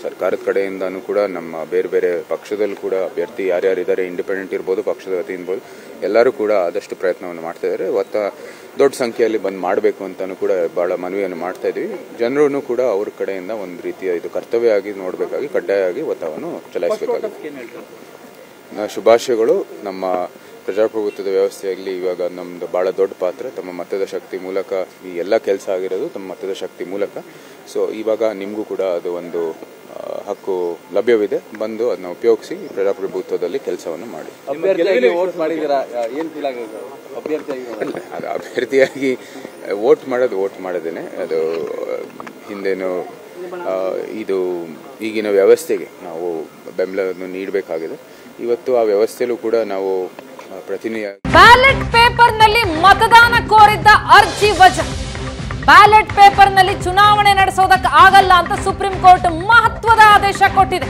ಸರ್ಕಾರದ ಕಡೆಯಿಂದನೂ ಕೂಡ ನಮ್ಮ ಬೇರೆ ಬೇರೆ ಪಕ್ಷದಲ್ಲೂ ಕೂಡ ಅಭ್ಯರ್ಥಿ ಯಾರ್ಯಾರು ಇದ್ದಾರೆ ಇಂಡಿಪೆಂಡೆಂಟ್ ಇರ್ಬೋದು ಪಕ್ಷದ ವತಿ ಇರ್ಬೋದು ಎಲ್ಲರೂ ಕೂಡ ಆದಷ್ಟು ಪ್ರಯತ್ನವನ್ನು ಮಾಡ್ತಾ ಇದ್ದಾರೆ ಒತ್ತ ದೊಡ್ಡ ಸಂಖ್ಯೆಯಲ್ಲಿ ಬಂದ್ ಮಾಡಬೇಕು ಅಂತಾನು ಕೂಡ ಬಹಳ ಮನವಿಯನ್ನು ಮಾಡ್ತಾ ಇದೀವಿ ಜನರು ಕೂಡ ಅವ್ರ ಕಡೆಯಿಂದ ಒಂದು ರೀತಿಯ ಇದು ಕರ್ತವ್ಯ ಆಗಿ ನೋಡಬೇಕಾಗಿ ಕಡ್ಡಾಯವಾಗಿ ಒತ್ತವನ್ನು ಚಲಾಯಿಸಬೇಕಾಗುತ್ತೆ ನ- ಶುಭಾಶಯಗಳು ನಮ್ಮ ಪ್ರಜಾಪ್ರಭುತ್ವದ ವ್ಯವಸ್ಥೆಯಲ್ಲಿ ಇವಾಗ ನಮ್ದು ಬಹಳ ದೊಡ್ಡ ಪಾತ್ರ ತಮ್ಮ ಮತದ ಶಕ್ತಿ ಮೂಲಕ ಈ ಎಲ್ಲ ಕೆಲಸ ಆಗಿರೋದು ತಮ್ಮ ಮತದ ಶಕ್ತಿ ಮೂಲಕ ಸೊ ಇವಾಗ ನಿಮಗೂ ಕೂಡ ಅದು ಒಂದು ಆ, ಹಕ್ಕು ಲಭ್ಯವಿದೆ ಬಂದು ಅದನ್ನ ಉಪಯೋಗಿಸಿ ಪ್ರಜಾಪ್ರಭುತ್ವದಲ್ಲಿ ಕೆಲಸವನ್ನು ಮಾಡಿ ಅಭ್ಯರ್ಥಿಯಾಗಿ ವೋಟ್ ಮಾಡಿದ್ದೀರಾ ಏನ್ ಫೀಲ್ ಆಗಿದೆ ಅಭ್ಯರ್ಥಿಯಾಗಿ ಅಲ್ಲ, ಅದು ಅಭ್ಯರ್ಥಿಯಾಗಿ ವೋಟ್ ಮಾಡೋದು ವೋಟ್ ಮಾಡೋದೇನೆ ಅದು ಹಿಂದೇನು ಆ, ಇದು ಈಗಿನ ವ್ಯವಸ್ಥೆಗೆ ನಾವು ಬೆಂಬಲವನ್ನು ನೀಡಬೇಕಾಗಿದೆ ಇವತ್ತು ಆ ವ್ಯವಸ್ಥೆಯಲ್ಲೂ ಕೂಡ ನಾವು ಆ, ಪ್ರತಿನಿಧಿ ಬ್ಯಾಲೆಟ್ ಪೇಪರ್ನಲ್ಲಿ ಮತದಾನ ಕೋರಿದ್ದ ಅರ್ಜಿ ವಜಾ ಬ್ಯಾಲೆಟ್ ಪೇಪರ್ನಲ್ಲಿ ಚುನಾವಣೆ ನಡೆಸೋದಕ್ಕೆ ಆಗಲ್ಲ ಅಂತ ಸುಪ್ರೀಂ ಕೋರ್ಟ್ ಮಹತ್ವದ ಆದೇಶ ಕೊಟ್ಟಿದೆ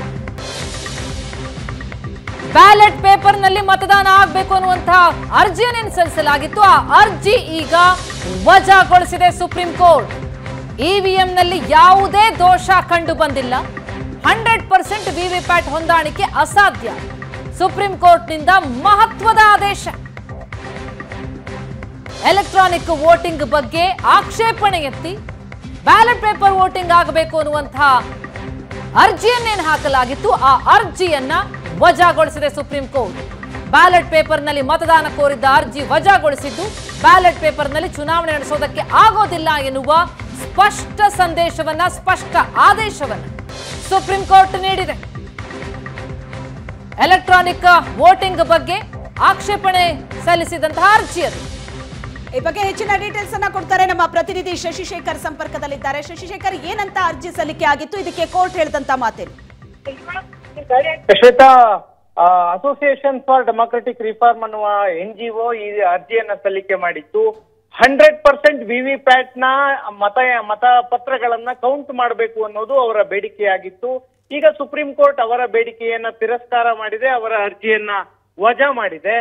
ಬ್ಯಾಲೆಟ್ ಪೇಪರ್ನಲ್ಲಿ ಮತದಾನ ಆಗಬೇಕು ಅನ್ನುವಂತಹ ಅರ್ಜಿಯನ್ನೇನು ಸಲ್ಲಿಸಲಾಗಿತ್ತು ಆ ಅರ್ಜಿ ಈಗ ವಜಾಗೊಳಿಸಿದೆ ಸುಪ್ರೀಂ ಕೋರ್ಟ್ ಇವಿಎಂನಲ್ಲಿ ಯಾವುದೇ ದೋಷ ಕಂಡು ಬಂದಿಲ್ಲ ಹಂಡ್ರೆಡ್ ಪರ್ಸೆಂಟ್ ವಿವಿಪ್ಯಾಟ್ ಹೊಂದಾಣಿಕೆ ಅಸಾಧ್ಯ ಸುಪ್ರೀಂ ಕೋರ್ಟ್ನಿಂದ ಮಹತ್ವದ ಆದೇಶ ಎಲೆಕ್ಟ್ರಾನಿಕ್ ವೋಟಿಂಗ್ ಬಗ್ಗೆ ಆಕ್ಷೇಪಣೆ ಎತ್ತಿ ಬ್ಯಾಲೆಟ್ ಪೇಪರ್ ವೋಟಿಂಗ್ ಆಗಬೇಕು ಅನ್ನುವಂತಹ ಅರ್ಜಿಯನ್ನೇನು ಹಾಕಲಾಗಿತ್ತು ಆ ಅರ್ಜಿಯನ್ನ ವಜಾಗೊಳಿಸಿದೆ ಸುಪ್ರೀಂ ಕೋರ್ಟ್ ಬ್ಯಾಲೆಟ್ ಪೇಪರ್ನಲ್ಲಿ ಮತದಾನ ಕೋರಿದ್ದ ಅರ್ಜಿ ವಜಾಗೊಳಿಸಿದ್ದು ಬ್ಯಾಲೆಟ್ ಪೇಪರ್ನಲ್ಲಿ ಚುನಾವಣೆ ನಡೆಸೋದಕ್ಕೆ ಆಗೋದಿಲ್ಲ ಎನ್ನುವ ಸ್ಪಷ್ಟ ಸಂದೇಶವನ್ನ ಸ್ಪಷ್ಟ ಆದೇಶವನ್ನ ಸುಪ್ರೀಂ ಕೋರ್ಟ್ ನೀಡಿದೆ ಎಲೆಕ್ಟ್ರಾನಿಕ್ ವೋಟಿಂಗ್ ಬಗ್ಗೆ ಆಕ್ಷೇಪಣೆ ಸಲ್ಲಿಸಿದಂತಹ ಅರ್ಜಿ ಅದು ಈ ಬಗ್ಗೆ ಹೆಚ್ಚಿನ ಡೀಟೇಲ್ಸ್ ಅನ್ನ ಕೊಡ್ತಾರೆ ನಮ್ಮ ಪ್ರತಿನಿಧಿ ಶಶಿಶೇಖರ್ ಸಂಪರ್ಕದಲ್ಲಿದ್ದಾರೆ ಶಶಿಶೇಖರ್ ಏನಂತ ಅರ್ಜಿ ಸಲ್ಲಿಕೆ ಆಗಿತ್ತು ಇದಕ್ಕೆ ಕೋರ್ಟ್ ಹೇಳಿದಂತ ಮಾತೇನು Shweta association for democratic reform ಅನ್ನುವ ಎನ್ ಜಿ ಒ ಈ ಅರ್ಜಿಯನ್ನ ಸಲ್ಲಿಕೆ ಮಾಡಿತ್ತು ಹಂಡ್ರೆಡ್ ಪರ್ಸೆಂಟ್ ವಿವಿ ಪ್ಯಾಟ್ ನ ಮತ ಮತಪತ್ರಗಳನ್ನ ಕೌಂಟ್ ಮಾಡಬೇಕು ಅನ್ನೋದು ಅವರ ಬೇಡಿಕೆಯಾಗಿತ್ತು ಈಗ ಸುಪ್ರೀಂ ಕೋರ್ಟ್ ಅವರ ಬೇಡಿಕೆಯನ್ನ ತಿರಸ್ಕಾರ ಮಾಡಿದೆ ಅವರ ಅರ್ಜಿಯನ್ನ ವಜಾ ಮಾಡಿದೆ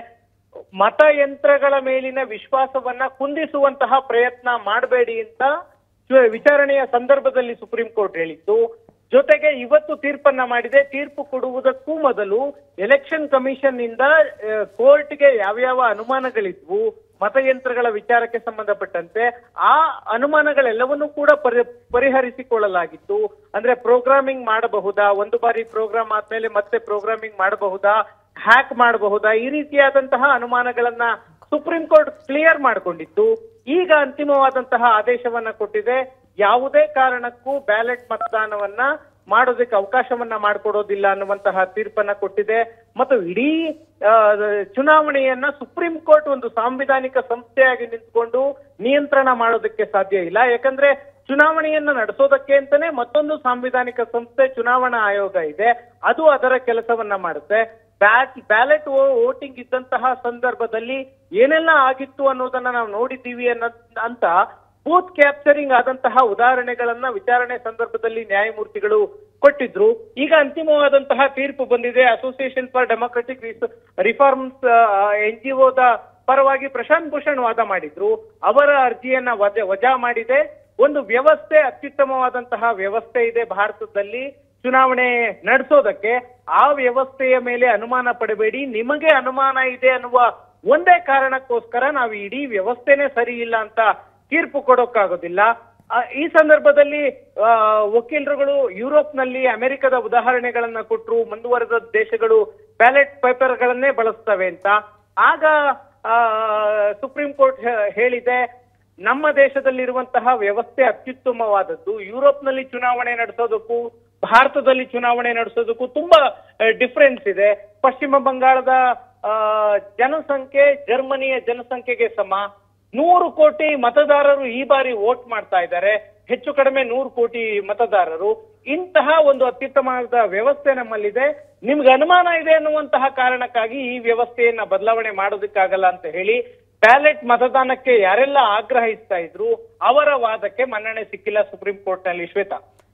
ಮತಯಂತ್ರಗಳ ಮೇಲಿನ ವಿಶ್ವಾಸವನ್ನ ಕುಂದಿಸುವಂತಹ ಪ್ರಯತ್ನ ಮಾಡಬೇಡಿ ಅಂತ ಚು- ವಿಚಾರಣೆಯ ಸಂದರ್ಭದಲ್ಲಿ ಸುಪ್ರೀಂ ಕೋರ್ಟ್ ಹೇಳಿತ್ತು ಜೊತೆಗೆ ಇವತ್ತು ತೀರ್ಪನ್ನ ಮಾಡಿದೆ ತೀರ್ಪು ಕೊಡುವುದಕ್ಕೂ ಮೊದಲು ಎಲೆಕ್ಷನ್ ಕಮಿಷನ್ ನಿಂದ ಕೋರ್ಟ್ಗೆ ಯಾವ್ಯಾವ ಅನುಮಾನಗಳಿದ್ವು ಮತಯಂತ್ರಗಳ ವಿಚಾರಕ್ಕೆ ಸಂಬಂಧಪಟ್ಟಂತೆ ಆ ಅನುಮಾನಗಳೆಲ್ಲವನ್ನೂ ಕೂಡ ಪರಿ ಪರಿಹರಿಸಿಕೊಳ್ಳಲಾಗಿತ್ತು ಅಂದ್ರೆ ಪ್ರೋಗ್ರಾಮಿಂಗ್ ಮಾಡಬಹುದಾ ಒಂದು ಬಾರಿ ಪ್ರೋಗ್ರಾಮ್ ಆದ್ಮೇಲೆ ಮತ್ತೆ ಪ್ರೋಗ್ರಾಮಿಂಗ್ ಮಾಡಬಹುದಾ ಹ್ಯಾಕ್ ಮಾಡಬಹುದಾ ಈ ರೀತಿಯಾದಂತಹ ಅನುಮಾನಗಳನ್ನ ಸುಪ್ರೀಂ ಕೋರ್ಟ್ ಕ್ಲಿಯರ್ ಮಾಡಿಕೊಂಡಿತ್ತು ಈಗ ಅಂತಿಮವಾದಂತಹ ಆದೇಶವನ್ನ ಕೊಟ್ಟಿದೆ ಯಾವುದೇ ಕಾರಣಕ್ಕೂ ಬ್ಯಾಲೆಟ್ ಮತದಾನವನ್ನ ಮಾಡೋದಕ್ಕೆ ಅವಕಾಶವನ್ನ ಮಾಡಿಕೊಡೋದಿಲ್ಲ ಅನ್ನುವಂತಹ ತೀರ್ಪನ್ನ ಕೊಟ್ಟಿದೆ ಮತ್ತು ಇಡೀ ಆ, ಚುನಾವಣೆಯನ್ನ ಸುಪ್ರೀಂ ಕೋರ್ಟ್ ಒಂದು ಸಾಂವಿಧಾನಿಕ ಸಂಸ್ಥೆಯಾಗಿ ನಿಂತ್ಕೊಂಡು ನಿಯಂತ್ರಣ ಮಾಡೋದಕ್ಕೆ ಸಾಧ್ಯ ಇಲ್ಲ ಯಾಕಂದ್ರೆ ಚುನಾವಣೆಯನ್ನ ನಡೆಸೋದಕ್ಕೆ ಅಂತಾನೆ ಮತ್ತೊಂದು ಸಾಂವಿಧಾನಿಕ ಸಂಸ್ಥೆ ಚುನಾವಣಾ ಆಯೋಗ ಇದೆ ಅದು ಅದರ ಕೆಲಸವನ್ನ ಮಾಡುತ್ತೆ ಬ್ಯಾಟ್ ಬ್ಯಾಲೆಟ್ ವೋಟಿಂಗ್ ಇದ್ದಂತಹ ಸಂದರ್ಭದಲ್ಲಿ ಏನೆಲ್ಲ ಆಗಿತ್ತು ಅನ್ನೋದನ್ನ ನಾವು ನೋಡಿದ್ದೀವಿ ಅನ್ನೋ ಅಂತ ಬೂತ್ ಕ್ಯಾಪ್ಚರಿಂಗ್ ಆದಂತಹ ಉದಾಹರಣೆಗಳನ್ನ ವಿಚಾರಣೆ ಸಂದರ್ಭದಲ್ಲಿ ನ್ಯಾಯಮೂರ್ತಿಗಳು ಕೊಟ್ಟಿದ್ರು ಈಗ ಅಂತಿಮವಾದಂತಹ ತೀರ್ಪು ಬಂದಿದೆ association for democratic reforms N G ಒದ ಪರವಾಗಿ ಪ್ರಶಾಂತ್ ಭೂಷಣ್ ವಾದ ಮಾಡಿದ್ರು ಅವರ ಅರ್ಜಿಯನ್ನ ವಜಾ ವಜಾ ಮಾಡಿದೆ ಒಂದು ವ್ಯವಸ್ಥೆ ಅತ್ಯುತ್ತಮವಾದಂತಹ ವ್ಯವಸ್ಥೆ ಇದೆ ಭಾರತದಲ್ಲಿ ಚುನಾವಣೆ ನಡೆಸೋದಕ್ಕೆ ಆ ವ್ಯವಸ್ಥೆಯ ಮೇಲೆ ಅನುಮಾನ ಪಡಬೇಡಿ ನಿಮಗೆ ಅನುಮಾನ ಇದೆ ಅನ್ನುವ ಒಂದೇ ಕಾರಣಕ್ಕೋಸ್ಕರ ನಾವು ಇಡೀ ವ್ಯವಸ್ಥೆನೇ ಸರಿ ಇಲ್ಲ ಅಂತ ತೀರ್ಪು ಕೊಡೋಕ್ಕಾಗೋದಿಲ್ಲ ಆ, ಈ ಸಂದರ್ಭದಲ್ಲಿ ಆ, ವಕೀಲರುಗಳು ಯುರೋಪ್ನಲ್ಲಿ ಅಮೆರಿಕದ ಉದಾಹರಣೆಗಳನ್ನ ಕೊಟ್ಟರು ಮುಂದುವರೆದ ದೇಶಗಳು ಬ್ಯಾಲೆಟ್ ಪೇಪರ್ಗಳನ್ನೇ ಬಳಸ್ತವೆ ಅಂತ ಆಗ ಆ, ಸುಪ್ರೀಂ ಕೋರ್ಟ್ ಹೇ- ಹೇಳಿದೆ ನಮ್ಮ ದೇಶದಲ್ಲಿರುವಂತಹ ವ್ಯವಸ್ಥೆ ಅತ್ಯುತ್ತಮವಾದದ್ದು ಯುರೋಪ್ನಲ್ಲಿ ಚುನಾವಣೆ ನಡೆಸೋದಕ್ಕೂ ಭಾರತದಲ್ಲಿ ಚುನಾವಣೆ ನಡೆಸೋದಕ್ಕೂ ತುಂಬಾ ಡಿಫರೆನ್ಸ್ ಇದೆ ಪಶ್ಚಿಮ ಬಂಗಾಳದ ಆ, ಜನಸಂಖ್ಯೆ ಜರ್ಮನಿಯ ಜನಸಂಖ್ಯೆಗೆ ಸಮ ನೂರು ಕೋಟಿ ಮತದಾರರು ಈ ಬಾರಿ ವೋಟ್ ಮಾಡ್ತಾ ಇದ್ದಾರೆ ಹೆಚ್ಚು ಕಡಿಮೆ ನೂರು ಕೋಟಿ ಮತದಾರರು ಇಂತಹ ಒಂದು ಅತ್ಯುತ್ತಮವಾದ ವ್ಯವಸ್ಥೆ ನಮ್ಮಲ್ಲಿದೆ ನಿಮ್ಗೆ ಅನುಮಾನ ಇದೆ ಅನ್ನುವಂತಹ ಕಾರಣಕ್ಕಾಗಿ ಈ ವ್ಯವಸ್ಥೆಯನ್ನ ಬದಲಾವಣೆ ಮಾಡೋದಕ್ಕಾಗಲ್ಲ ಅಂತ ಹೇಳಿ ಬ್ಯಾಲೆಟ್ ಮತದಾನಕ್ಕೆ ಯಾರೆಲ್ಲ ಆಗ್ರಹಿಸ್ತಾ ಇದ್ರು ಅವರ ವಾದಕ್ಕೆ ಮನ್ನಣೆ ಸಿಕ್ಕಿಲ್ಲ ಸುಪ್ರೀಂ ಕೋರ್ಟ್ ನಲ್ಲಿ ಶ್ವೇತಾ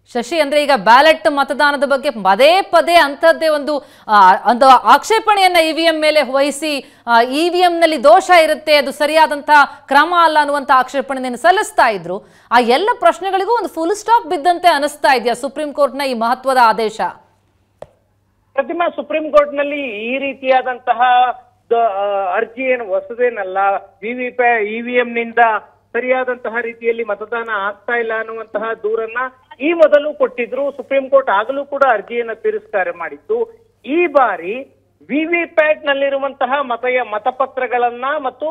ಶಶಿ ಅಂದ್ರೆ ಈಗ ಬ್ಯಾಲೆಟ್ ಮತದಾನದ ಬಗ್ಗೆ ಪದೇ ಪದೇ ಅಂಥದ್ದೇ ಒಂದು ಆ, ಒಂದು ಆಕ್ಷೇಪಣೆಯನ್ನ ಇ ವಿ ಎಂ ಮೇಲೆ ವಹಿಸಿ ಇ ವಿ ನಲ್ಲಿ ದೋಷ ಇರುತ್ತೆ ಅದು ಸರಿಯಾದಂಥ ಕ್ರಮ ಅಲ್ಲ ಅನ್ನುವಂಥ ಆಕ್ಷೇಪಣೆಯನ್ನು ಸಲ್ಲಿಸ್ತಾ ಇದ್ರು ಆ ಎಲ್ಲ ಪ್ರಶ್ನೆಗಳಿಗೂ ಒಂದು ಫುಲ್ ಸ್ಟಾಪ್ ಬಿದ್ದಂತೆ ಅನಿಸ್ತಾ ಇದೆಯಾ ಸುಪ್ರೀಂ ಕೋರ್ಟ್ನ ಈ ಮಹತ್ವದ ಆದೇಶ ಪ್ರತಿಮಾ ಸುಪ್ರೀಂ ಕೋರ್ಟ್ ನಲ್ಲಿ ಈ ರೀತಿಯಾದಂತಹ ದ- ಆ, ಅರ್ಜಿ ಏನು ಹೊಸದೇನಲ್ಲ ವಿವಿ ಇವಿಎಂ ನಿಂದ ಸರಿಯಾದಂತಹ ರೀತಿಯಲ್ಲಿ ಮತದಾನ ಆಗ್ತಾ ಇಲ್ಲ ಅನ್ನುವಂತಹ ದೂರನ್ನ ಈ ಮೊದಲು ಕೊಟ್ಟಿದ್ರು ಸುಪ್ರೀಂ ಕೋರ್ಟ್ ಆಗಲೂ ಕೂಡ ಅರ್ಜಿಯನ್ನ ತಿರಸ್ಕಾರ ಮಾಡಿತ್ತು ಈ ಬಾರಿ ವಿವಿ ಪ್ಯಾಟ್ ನಲ್ಲಿರುವಂತಹ ಮತಯ ಮತಪತ್ರಗಳನ್ನ ಮತ್ತು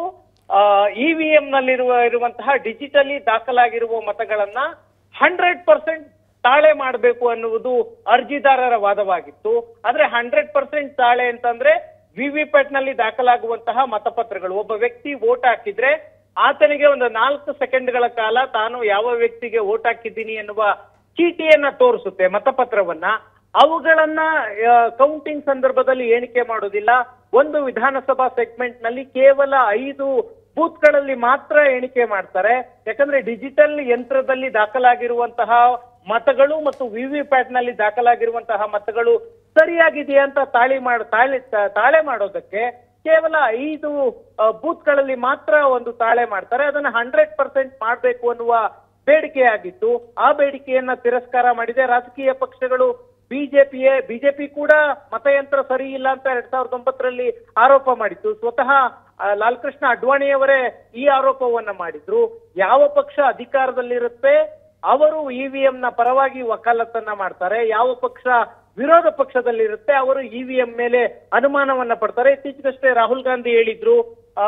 ಇವಿಎಂ ನಲ್ಲಿರುವ ಇರುವಂತಹ ಡಿಜಿಟಲಿ ದಾಖಲಾಗಿರುವ ಮತಗಳನ್ನ ಹಂಡ್ರೆಡ್ ಪರ್ಸೆಂಟ್ ತಾಳೆ ಮಾಡಬೇಕು ಅನ್ನುವುದು ಅರ್ಜಿದಾರರ ವಾದವಾಗಿತ್ತು ಆದ್ರೆ ಹಂಡ್ರೆಡ್ ಪರ್ಸೆಂಟ್ ತಾಳೆ ಅಂತಂದ್ರೆ ವಿವಿಪ್ಯಾಟ್ ನಲ್ಲಿ ದಾಖಲಾಗುವಂತಹ ಮತಪತ್ರಗಳು ಒಬ್ಬ ವ್ಯಕ್ತಿ ವೋಟ್ ಹಾಕಿದ್ರೆ ಆತನಿಗೆ ಒಂದು ನಾಲ್ಕು ಸೆಕೆಂಡ್ಗಳ ಕಾಲ ತಾನು ಯಾವ ವ್ಯಕ್ತಿಗೆ ವೋಟ್ ಹಾಕಿದ್ದೀನಿ ಎನ್ನುವ ಚೀಟಿಯನ್ನ ತೋರಿಸುತ್ತೆ ಮತಪತ್ರವನ್ನ ಅವುಗಳನ್ನ ಕೌಂಟಿಂಗ್ ಸಂದರ್ಭದಲ್ಲಿ ಎಣಿಕೆ ಮಾಡೋದಿಲ್ಲ ಒಂದು ವಿಧಾನಸಭಾ ಸೆಗ್ಮೆಂಟ್ ನಲ್ಲಿ ಕೇವಲ ಐದು ಬೂತ್ಗಳಲ್ಲಿ ಮಾತ್ರ ಎಣಿಕೆ ಮಾಡ್ತಾರೆ ಯಾಕಂದ್ರೆ ಡಿಜಿಟಲ್ ಯಂತ್ರದಲ್ಲಿ ದಾಖಲಾಗಿರುವಂತಹ ಮತಗಳು ಮತ್ತು ವಿವಿಪ್ಯಾಟ್ ನಲ್ಲಿ ದಾಖಲಾಗಿರುವಂತಹ ಮತಗಳು ಸರಿಯಾಗಿದೆಯಾ ಅಂತ ತಾಳಿ ಮಾಡ ತಾಳೆ ತಾಳೆ ಮಾಡೋದಕ್ಕೆ ಕೇವಲ ಐದು ಬೂತ್ಗಳಲ್ಲಿ ಮಾತ್ರ ಒಂದು ತಾಳೆ ಮಾಡ್ತಾರೆ ಅದನ್ನ ಹಂಡ್ರೆಡ್ ಪರ್ಸೆಂಟ್ ಮಾಡಬೇಕು ಅನ್ನುವ ಬೇಡಿಕೆಯಾಗಿತ್ತು ಆ ಬೇಡಿಕೆಯನ್ನ ತಿರಸ್ಕಾರ ಮಾಡಿದೆ ರಾಜಕೀಯ ಪಕ್ಷಗಳು ಬಿಜೆಪಿಯೇ ಬಿಜೆಪಿ ಕೂಡ ಮತಯಂತ್ರ ಸರಿ ಇಲ್ಲ ಅಂತ ಎರಡ್ ಸಾವಿರದ ಒಂಬತ್ತರಲ್ಲಿ ಆರೋಪ ಮಾಡಿತ್ತು ಸ್ವತಃ ಆ, ಲಾಲ್ ಕೃಷ್ಣ ಅಡ್ವಾಣಿಯವರೇ ಈ ಆರೋಪವನ್ನ ಮಾಡಿದ್ರು ಯಾವ ಪಕ್ಷ ಅಧಿಕಾರದಲ್ಲಿರುತ್ತೆ ಅವರು ಇವಿಎಂ ನ ಪರವಾಗಿ ವಕಾಲತ್ತನ್ನ ಮಾಡ್ತಾರೆ ಯಾವ ಪಕ್ಷ ವಿರೋಧ ಪಕ್ಷದಲ್ಲಿರುತ್ತೆ ಅವರು ಇವಿಎಂ ಮೇಲೆ ಅನುಮಾನವನ್ನ ಪಡ್ತಾರೆ ಇತ್ತೀಚೆಗಷ್ಟೇ ರಾಹುಲ್ ಗಾಂಧಿ ಹೇಳಿದ್ರು ಆ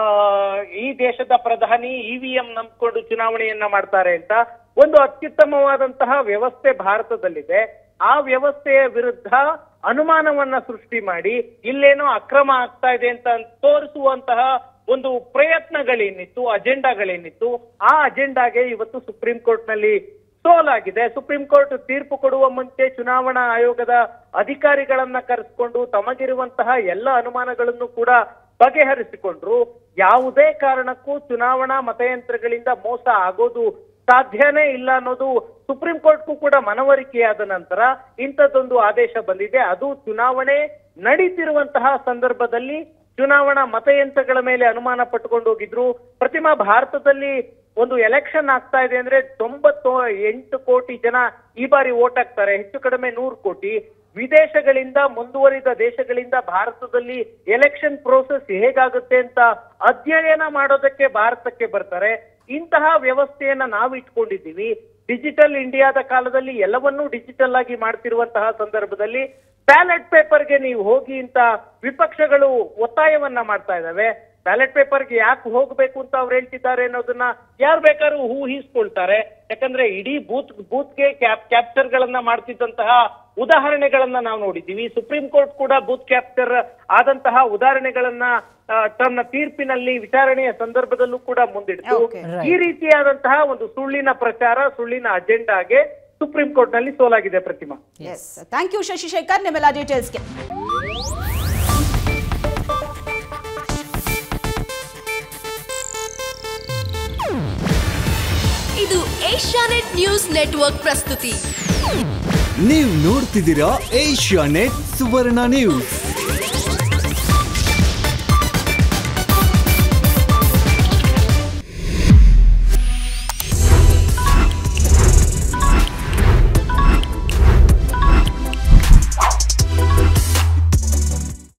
ಈ ದೇಶದ ಪ್ರಧಾನಿ ಇವಿಎಂ ನಂಬ್ಕೊಂಡು ಚುನಾವಣೆಯನ್ನ ಮಾಡ್ತಾರೆ ಅಂತ ಒಂದು ಅತ್ಯುತ್ತಮವಾದಂತಹ ವ್ಯವಸ್ಥೆ ಭಾರತದಲ್ಲಿದೆ ಆ ವ್ಯವಸ್ಥೆಯ ವಿರುದ್ಧ ಅನುಮಾನವನ್ನ ಸೃಷ್ಟಿ ಮಾಡಿ ಇಲ್ಲೇನೋ ಅಕ್ರಮ ಆಗ್ತಾ ಇದೆ ಅಂತ ತೋರಿಸುವಂತಹ ಒಂದು ಪ್ರಯತ್ನಗಳೇನಿತ್ತು ಅಜೆಂಡಾಗಳೇನಿತ್ತು ಆ ಅಜೆಂಡಾಗೆ ಇವತ್ತು ಸುಪ್ರೀಂ ಕೋರ್ಟ್ ನಲ್ಲಿ ಸೋಲಾಗಿದೆ ಸುಪ್ರೀಂ ಕೋರ್ಟ್ ತೀರ್ಪು ಕೊಡುವ ಮುಂಚೆ ಚುನಾವಣಾ ಆಯೋಗದ ಅಧಿಕಾರಿಗಳನ್ನ ಕರೆಸಿಕೊಂಡು ತಮಗಿರುವಂತಹ ಎಲ್ಲ ಅನುಮಾನಗಳನ್ನು ಕೂಡ ಬಗೆಹರಿಸಿಕೊಂಡ್ರು ಯಾವುದೇ ಕಾರಣಕ್ಕೂ ಚುನಾವಣಾ ಮತಯಂತ್ರಗಳಿಂದ ಮೋಸ ಆಗೋದು ಸಾಧ್ಯನೇ ಇಲ್ಲ ಅನ್ನೋದು ಸುಪ್ರೀಂ ಕೋರ್ಟ್ಗೂ ಕೂಡ ಮನವರಿಕೆಯಾದ ನಂತರ ಇಂಥದ್ದೊಂದು ಆದೇಶ ಬಂದಿದೆ ಅದು ಚುನಾವಣೆ ನಡೀತಿರುವಂತಹ ಸಂದರ್ಭದಲ್ಲಿ ಚುನಾವಣಾ ಮತಯಂತ್ರಗಳ ಮೇಲೆ ಅನುಮಾನ ಪಟ್ಟುಕೊಂಡು ಹೋಗಿದ್ರು ಪ್ರತಿಮಾ ಭಾರತದಲ್ಲಿ ಒಂದು ಎಲೆಕ್ಷನ್ ಆಗ್ತಾ ಇದೆ ಅಂದ್ರೆ ತೊಂಬತ್ತು ಎಂಟು ಕೋಟಿ ಜನ ಈ ಬಾರಿ ವೋಟ್ ಹಾಕ್ತಾರೆ ಹೆಚ್ಚು ಕಡಿಮೆ ನೂರು ಕೋಟಿ ವಿದೇಶಗಳಿಂದ ಮುಂದುವರಿದ ದೇಶಗಳಿಂದ ಭಾರತದಲ್ಲಿ ಎಲೆಕ್ಷನ್ ಪ್ರೋಸೆಸ್ ಹೇಗಾಗುತ್ತೆ ಅಂತ ಅಧ್ಯಯನ ಮಾಡೋದಕ್ಕೆ ಭಾರತಕ್ಕೆ ಬರ್ತಾರೆ ಇಂತಹ ವ್ಯವಸ್ಥೆಯನ್ನ ನಾವು ಇಟ್ಕೊಂಡಿದ್ದೀವಿ ಡಿಜಿಟಲ್ ಇಂಡಿಯಾದ ಕಾಲದಲ್ಲಿ ಎಲ್ಲವನ್ನೂ ಡಿಜಿಟಲ್ ಆಗಿ ಮಾಡ್ತಿರುವಂತಹ ಸಂದರ್ಭದಲ್ಲಿ ಬ್ಯಾಲೆಟ್ ಪೇಪರ್ಗೆ ನೀವು ಹೋಗಿ ಅಂತ ವಿಪಕ್ಷಗಳು ಒತ್ತಾಯವನ್ನ ಮಾಡ್ತಾ ಇದ್ದಾವೆ ಬ್ಯಾಲೆಟ್ ಪೇಪರ್ಗೆ ಯಾಕೆ ಹೋಗ್ಬೇಕು ಅಂತ ಅವ್ರು ಹೇಳ್ತಿದ್ದಾರೆ ಅನ್ನೋದನ್ನ ಯಾರು ಬೇಕಾದ್ರೂ ಊಹಿಸ್ಕೊಳ್ತಾರೆ ಯಾಕಂದ್ರೆ ಇಡೀ ಬೂತ್ ಬೂತ್ಗೆ ಕ್ಯಾಪ್ ಕ್ಯಾಪ್ಚರ್ ಗಳನ್ನ ಮಾಡ್ತಿದ್ದಂತಹ ಉದಾಹರಣೆಗಳನ್ನ ನಾವು ನೋಡಿದ್ದೀವಿ ಸುಪ್ರೀಂ ಕೋರ್ಟ್ ಕೂಡ ಬೂತ್ ಕ್ಯಾಪ್ಚರ್ ಆದಂತಹ ಉದಾಹರಣೆಗಳನ್ನ ಆ, ತನ್ನ ತೀರ್ಪಿನಲ್ಲಿ ವಿಚಾರಣೆಯ ಸಂದರ್ಭದಲ್ಲೂ ಕೂಡ ಮುಂದಿಡ್ತು ಈ ರೀತಿಯಾದಂತಹ ಒಂದು ಸುಳ್ಳಿನ ಪ್ರಚಾರ ಸುಳ್ಳಿನ ಅಜೆಂಡಾಗೆ ಸುಪ್ರೀಂ ಕೋರ್ಟ್ ನಲ್ಲಿ ಸೋಲಾಗಿದೆ Pratima S thank you Shashishekhar ನಿಮ್ಮೆಲ್ಲ ಡೀಟೇಲ್ಸ್ಗೆ ಇದು ಏಷ್ಯಾನೆಟ್ ನ್ಯೂಸ್ ನೆಟ್ವರ್ಕ್ ಪ್ರಸ್ತುತಿ ನೀವು ನೋಡ್ತಿದ್ದೀರಾ ಏಷ್ಯಾ ನೆಟ್ ಸುವರ್ಣ ನ್ಯೂಸ್